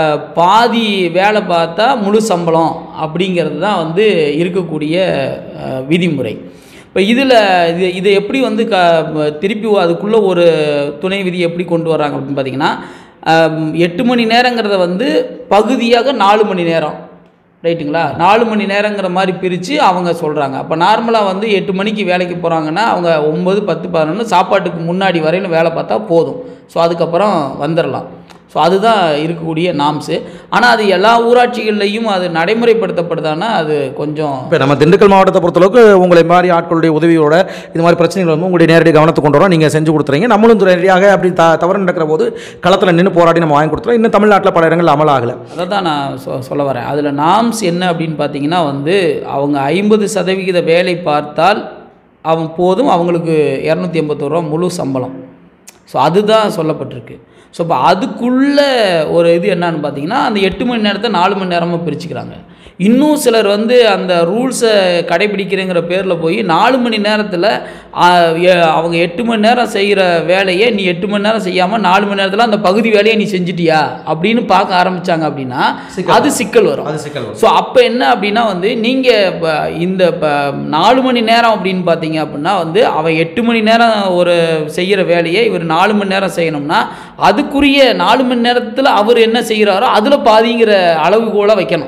பாதி வேலை பார்த்தா முழு சம்பளம் அப்படிங்கிறது தான் வந்து இருக்கக்கூடிய அஹ், விதிமுறை இப்போ இதில் இது இதை எப்படி வந்து க திருப்பி அதுக்குள்ளே ஒரு துணை விதி எப்படி கொண்டு வராங்க அப்படின்னு பார்த்தீங்கன்னா அஹ், எட்டு மணி நேரங்கிறத வந்து பகுதியாக நாலு மணி நேரம் ரைட்டுங்களா நாலு மணி நேரங்கிற மாதிரி பிரித்து அவங்க சொல்கிறாங்க அப்போ நார்மலாக வந்து எட்டு மணிக்கு வேலைக்கு போகிறாங்கன்னா அவங்க ஒம்பது பத்து பதினொன்று சாப்பாட்டுக்கு முன்னாடி வரையிலும் வேலை பார்த்தா போதும் ஸோ அதுக்கப்புறம் வந்துடலாம் ஸோ அதுதான் இருக்கக்கூடிய நாம்ஸு ஆனால் அது எல்லா ஊராட்சிகள்லையும் அது நடைமுறைப்படுத்தப்படுதான்னா அது கொஞ்சம் இப்போ நம்ம திண்டுக்கல் மாவட்டத்தை பொறுத்தளவுக்கு உங்களை மாதிரி ஆட்களுடைய உதவியோட இது மாதிரி பிரச்சனைகள் வந்து உங்களுடைய நேரடி கவனத்துக்கு கொண்டு வரோம் நீங்கள் செஞ்சு கொடுத்துறீங்க நம்மளும் நேரடியாக அப்படி த தவறு நடக்கிற போது களத்தில் நின்று போராடி நம்ம வாங்கி கொடுத்துறோம் இன்னும் தமிழ்நாட்டில் பல இடங்கள் அமலாகலை அதை தான் நான் சொ சொல்ல வரேன் அதில் நாம்ஸ் என்ன அப்படின்னு பார்த்தீங்கன்னா வந்து அவங்க ஐம்பது சதவிகித வேலை பார்த்தால் அவன் போதும் அவங்களுக்கு இரநூத்தி எண்பத்தோரு ரூபா முழு சம்பளம் ஸோ அதுதான் சொல்லப்பட்டிருக்கு ஸோ இப்போ அதுக்குள்ளே ஒரு இது என்னன்னு பார்த்தீங்கன்னா அந்த எட்டு மணி நேரத்தை நாலு மணி நேரமாக பிரிச்சுக்கிறாங்க இன்னும் சிலர் வந்து அந்த ரூல்ஸை கடைபிடிக்கிறேங்கிற பேரில் போய் நாலு மணி நேரத்தில் அவங்க எட்டு மணி நேரம் செய்கிற வேலையை நீ எட்டு மணி நேரம் செய்யாமல் நாலு மணி நேரத்தில் அந்த பகுதி வேலையை நீ செஞ்சிட்டியா அப்படின்னு பார்க்க ஆரம்பிச்சாங்க அப்படின்னா அது சிக்கல் வரும் அது சிக்கல் ஸோ அப்போ என்ன அப்படின்னா வந்து நீங்கள் இப்போ இந்த இப்போ நாலு மணி நேரம் அப்படின்னு பார்த்தீங்க அப்படின்னா வந்து அவன் எட்டு மணி நேரம் ஒரு செய்கிற வேலையை இவர் நாலு மணி நேரம் செய்யணும்னா அதுக்குரிய நாலு மணி நேரத்தில் அவர் என்ன செய்கிறாரோ அதில் பாதிங்கிற அளவுகோலை வைக்கணும்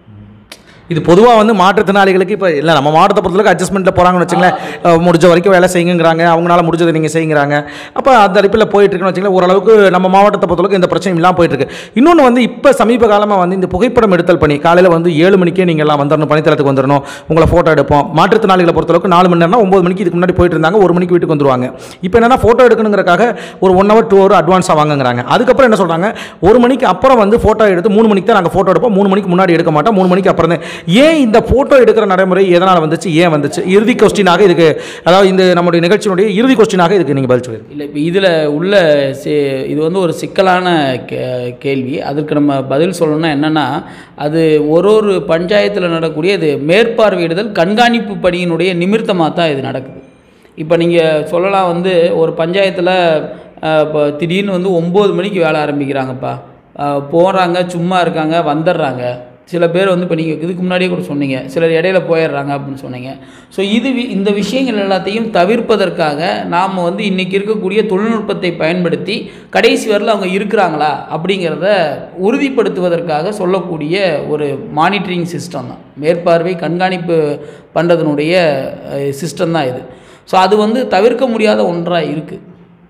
இது பொதுவாக வந்து மாற்றுத்திறனாளிகளுக்கு இப்போ இல்லை நம்ம மாவட்டத்தை பொறுத்தளவுக்கு அட்ஜஸ்ட்மெண்ட்டில் போகிறாங்கன்னு வச்சுங்களேன் அஹ் முடிஞ்ச வரைக்கும் வேலை செய்யுங்கிறாங்க அவங்களால முடிஞ்சதை நீங்கள் செய்யுங்கிறாங்க அப்போ அந்த அடிப்பில் போயிட்டு இருக்குன்னு வச்சுங்களேன் ஓரளவுக்கு நம்ம மாவட்டத்தை பொறுத்தளவுக்கு இந்த பிரச்சனையும் இல்லாமல் போயிட்டு இருக்கு இன்னொன்று வந்து இப்போ சமீப காலமாக வந்து இந்த புகைப்படம் எடுத்தல் பணி காலையில் வந்து ஏழு மணிக்கே நீங்கள் எல்லாம் வந்துடணும் பணித்தளத்துக்கு வந்துடணும் உங்களை ஃபோட்டோ எடுப்போம் மாற்றுத்திறனாளிகளை பொறுத்தளவுக்கு நாலு மணி நேரம்னா ஒம்பது மணிக்கு இதுக்கு முன்னாடி போயிட்டு இருந்தாங்க ஒரு மணிக்கு வீட்டுக்கு வந்துருவாங்க இப்போ என்னன்னா ஃபோட்டோ எடுக்கணுங்கிறக்காக ஒரு ஒன் ஹவர் டூ ஹவர் அட்வான்ஸாக வாங்குங்கிறாங்க அதுக்கப்புறம் என்ன சொல்கிறாங்க ஒரு மணிக்கு அப்புறம் வந்து ஃபோட்டோ எடுத்து மூணு மணிக்கு தான் நாங்கள் ஃபோட்டோ எடுப்போம் மூணு மணிக்கு முன்னாடி எடுக்க மாட்டோம் மூணு மணிக்கு அப்புறம் தான் ஏன் இந்த ஃபோட்டோ எடுக்கிற நடைமுறை எதனால் வந்துச்சு ஏன் வந்துச்சு இறுதி கொஸ்டினாக இதுக்கு அதாவது இந்த நம்முடைய நிகழ்ச்சியினுடைய இறுதி கொஸ்டினாக இதுக்கு நீங்கள் பதில் சொல்லுங்கள் இல்லை இப்போ இதில் உள்ள சி இது வந்து ஒரு சிக்கலான கே கேள்வி அதற்கு நம்ம பதில் சொல்லணும்னா என்னென்னா அது ஒரு ஒரு பஞ்சாயத்தில் நடக்கக்கூடிய இது மேற்பார்வையிடுதல் கண்காணிப்பு பணியினுடைய நிமித்தமாக தான் இது நடக்குது இப்போ நீங்கள் சொல்லலாம் வந்து ஒரு பஞ்சாயத்தில் இப்போ திடீர்னு வந்து ஒம்பது மணிக்கு வேலை ஆரம்பிக்கிறாங்கப்பா போகிறாங்க சும்மா இருக்காங்க வந்துடுறாங்க சில பேர் வந்து இப்போ நீங்கள் இதுக்கு முன்னாடியே கூட சொன்னீங்க சிலர் இடையில போயிடுறாங்க அப்படின்னு சொன்னீங்க ஸோ இது வி- இந்த விஷயங்கள் எல்லாத்தையும் தவிர்ப்பதற்காக நாம் வந்து இன்றைக்கி இருக்கக்கூடிய தொழில்நுட்பத்தை பயன்படுத்தி கடைசி வரல அவங்க இருக்கிறாங்களா அப்படிங்கிறத உறுதிப்படுத்துவதற்காக சொல்லக்கூடிய ஒரு மானிட்டரிங் சிஸ்டம் தான் மேற்பார்வை கண்காணிப்பு பண்ணுறதுனுடைய சிஸ்டம் தான் இது ஸோ அது வந்து தவிர்க்க முடியாத ஒன்றாக இருக்குது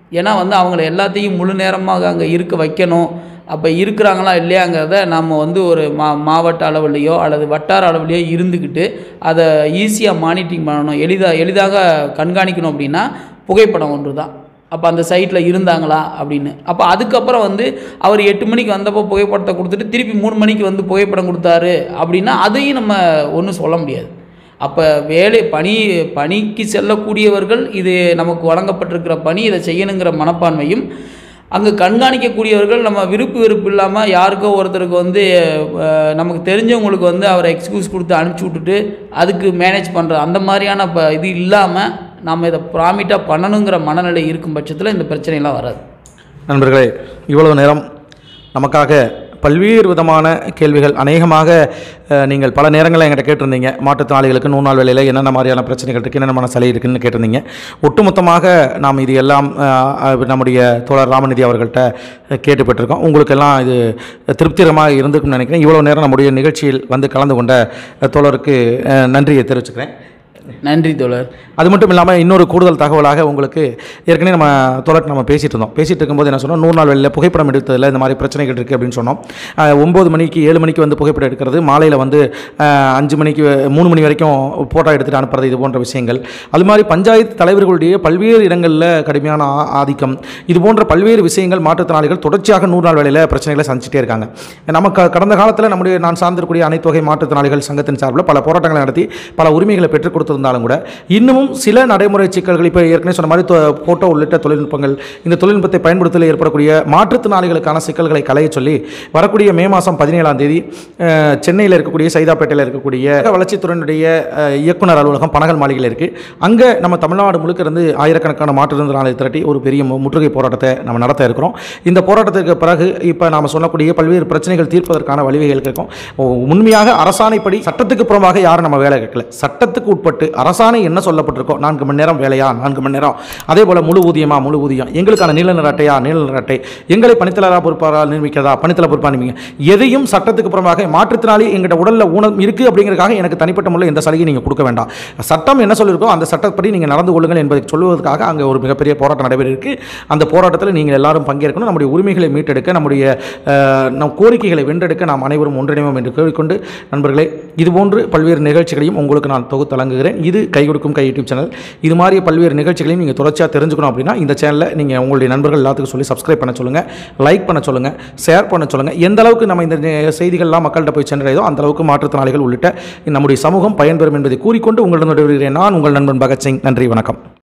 ஏன்னா வந்து அவங்கள எல்லாத்தையும் முழு நேரமாக அங்கே இருக்க வைக்கணும் அப்போ இருக்கிறாங்களா இல்லையாங்கிறத நம்ம வந்து ஒரு மா மாவட்ட அளவுலேயோ அல்லது வட்டார அளவுலேயோ இருந்துக்கிட்டு அதை ஈஸியாக மானிட்டரிங் பண்ணணும் எளிதாக எளிதாக கண்காணிக்கணும் அப்படின்னா புகைப்படம் ஒன்று தான் அப்போ அந்த சைட்டில் இருந்தாங்களா அப்படின்னு அப்போ அதுக்கப்புறம் வந்து அவர் எட்டு மணிக்கு வந்தப்போ புகைப்படத்தை கொடுத்துட்டு திருப்பி மூணு மணிக்கு வந்து புகைப்படம் கொடுத்தாரு அப்படின்னா அதையும் நம்ம ஒன்றும் சொல்ல முடியாது அப்போ வேலை பணி பணிக்கு செல்லக்கூடியவர்கள் இது நமக்கு வழங்கப்பட்டிருக்கிற பணி இதை செய்யணுங்கிற மனப்பான்மையும் அங்கே கண்காணிக்கக்கூடியவர்கள் நம்ம விருப்பு வெறுப்பு இல்லாமல் யாருக்கோ ஒருத்தருக்கு வந்து அஹ், நமக்கு தெரிஞ்சவங்களுக்கு வந்து அவரை எக்ஸ்கியூஸ் கொடுத்து அனுப்பிச்சி விட்டுட்டு அதுக்கு மேனேஜ் பண்ணுற அந்த மாதிரியான இப்போ இது இல்லாமல் நம்ம இதை ப்ராமிட்டாக பண்ணணுங்கிற மனநிலை இருக்கும் பட்சத்தில் இந்த பிரச்சனையெல்லாம் வராது நண்பர்களே இவ்வளவு நேரம் நமக்காக பல்வேறு விதமான கேள்விகள் அநேகமாக அஹ், நீங்கள் பல நேரங்களில் என்கிட்ட கேட்டிருந்தீங்க மாற்றுத்திறனாளிகளுக்கு நூறு நாள் வேலையில் என்னென்ன மாதிரியான பிரச்சனைகள் இருக்குது என்னென்ன சளி இருக்குன்னு கேட்டிருந்தீங்க ஒட்டுமொத்தமாக நாம் இது எல்லாம் அஹ், அஹ், நம்முடைய தோழர் ராமநிதி அவர்கள்ட்ட கேட்டு பெற்றிருக்கோம் உங்களுக்கெல்லாம் இது திருப்திகரமாக இருந்திருக்கும்னு நினைக்கிறேன் இவ்வளோ நேரம் நம்முடைய நிகழ்ச்சியில் வந்து கலந்து கொண்ட அஹ், தோழருக்கு அஹ், நன்றியை தெரிவிச்சுக்கிறேன் நன்றி தோழர் அது மட்டும் இல்லாமல் இன்னொரு கூடுதல் தகவலாக உங்களுக்கு ஏற்கனவே நம்ம தொடர்ந்து நம்ம பேசிட்டு இருந்தோம் பேசிட்டு இருக்கும்போது என்ன சொன்னோம் நூறு நாள் வெளியில் புகைப்படம் எடுத்ததில் இந்த மாதிரி பிரச்சனைகள் இருக்குது அப்படின்னு சொன்னோம் அஹ், ஒம்பது மணிக்கு ஏழு மணிக்கு வந்து புகைப்படம் எடுக்கிறது மாலையில் வந்து அஹ், அஞ்சு மணிக்கு மூணு மணி வரைக்கும் ஃபோட்டோ எடுத்துகிட்டு அனுப்புறது இது போன்ற விஷயங்கள் அது மாதிரி பஞ்சாயத்து தலைவர்களுடைய பல்வேறு இடங்களில் கடுமையான ஆ- ஆதிக்கம் இது போன்ற பல்வேறு விஷயங்கள் மாற்றுத்திறனாளிகள் தொடர்ச்சியாக நூறு நாள் வேலையில் பிரச்சனைகளை சந்திச்சிட்டே இருக்காங்க நமக்கு கடந்த காலத்தில் நம்முடைய நான் சார்ந்திருக்கக்கூடிய அனைத்து வகை மாற்றுத்திறனாளிகள் சங்கத்தின் சார்பில் பல போராட்டங்களை நடத்தி பல உரிமைகளை பெற்றுக் கொடுத்திருந்தாலும் கூட இன்னமும் சில நடைமுறை சிக்கல்கள் இப்போ ஏற்கனவே சொன்ன மாதிரி ஃபோட்டோ உள்ளிட்ட தொழில்நுட்பங்கள் இந்த தொழில்நுட்பத்தை பயன்படுத்தல ஏற்படக்கூடிய மாற்றுத்திறனாளிகளுக்கான சிக்கல்களை களைய சொல்லி வரக்கூடிய மே மாதம் பதினேழாம் தேதி அஹ், சென்னையில் இருக்கக்கூடிய சைதாப்பேட்டையில் இருக்கக்கூடிய வளர்ச்சித்துறையினுடைய அஹ், இயக்குனர் அலுவலகம் பனகல் மாளிகையில் இருக்குது அங்கே நம்ம தமிழ்நாடு முழுக்க இருந்து ஆயிரக்கணக்கான மாற்றுத்திறனாளி திரட்டி ஒரு பெரிய மு- முற்றுகை போராட்டத்தை நம்ம நடத்த இருக்கிறோம் இந்த போராட்டத்திற்கு பிறகு இப்போ நாம் சொல்லக்கூடிய பல்வேறு பிரச்சனைகள் தீர்ப்பதற்கான வழிவகைகள் இருக்கும் ஓ, உண்மையாக அரசாணைப்படி சட்டத்துக்கு புறமாக யாரும் நம்ம வேலை கேட்கல சட்டத்துக்கு உட்பட்டு அரசாணை என்ன சொல்லப்பட்டிருக்கோ நான்கு மணி நேரம் வேலையா நான்கு மணி நேரம் அதே போல் முழு ஊதியமா முழு ஊதியம் எங்களுக்கான நீல நிற அட்டையா நீல நிற அட்டை எங்களை பணித்தலராக பொறுப்பாக நியமிக்கிறதா பணித்தல பொறுப்பாக நியமிங்க எதையும் சட்டத்துக்கு புறமாக மாற்றுத்திறனாளி எங்கிட்ட உடலில் ஊனம் இருக்குது அப்படிங்கிறதுக்காக எனக்கு தனிப்பட்ட முறையில் எந்த சலுகையும் நீங்கள் கொடுக்க வேண்டாம் சட்டம் என்ன சொல்லியிருக்கோ அந்த சட்டப்படி நீங்கள் நடந்து கொள்ளுங்கள் என்பதை சொல்லுவதற்காக அங்கே ஒரு மிகப்பெரிய போராட்டம் நடைபெற இருக்கு அந்த போராட்டத்தில் நீங்கள் எல்லாரும் பங்கேற்கணும் நம்முடைய உரிமைகளை மீட்டெடுக்க நம்முடைய அஹ், நம் கோரிக்கைகளை வென்றெடுக்க நாம் அனைவரும் ஒன்றிணைவோம் என்று கேட்டுக்கொண்டு நண்பர்களே இதுபோன்று பல்வேறு நிகழ்ச்சிகளையும் உங்களுக்கு நான் தொகுத்து வழங்குகிறேன் இது கை கொடுக்கும் கை யூடியூப் சேனல் இது மாதிரி பல்வேறு நிகழ்ச்சிகளையும் நீங்கள் தொடர்ச்சியாக தெரிஞ்சுக்கணும் அப்படின்னா இந்த சேனலில் நீங்கள் உங்களுடைய நண்பர்கள் எல்லாத்துக்கும் சொல்லி சப்ஸ்கிரைப் பண்ண சொல்லுங்கள் லைக் பண்ண சொல்லுங்கள் ஷேர் பண்ண சொல்லுங்கள் எந்த அளவுக்கு நம்ம இந்த நி- செய்திகள்லாம் மக்கள்கிட்ட போய் சென்றடையதோ அந்த அளவுக்கு மாற்றுத்திறனாளிகள் உள்ளிட்ட நம்முடைய சமூகம் பயன்பெறும் என்பதை கூறிக்கொண்டு உங்களிடம் விடைபெறுகிறேன் நான் உங்கள் நண்பன் பகத்சிங் நன்றி வணக்கம்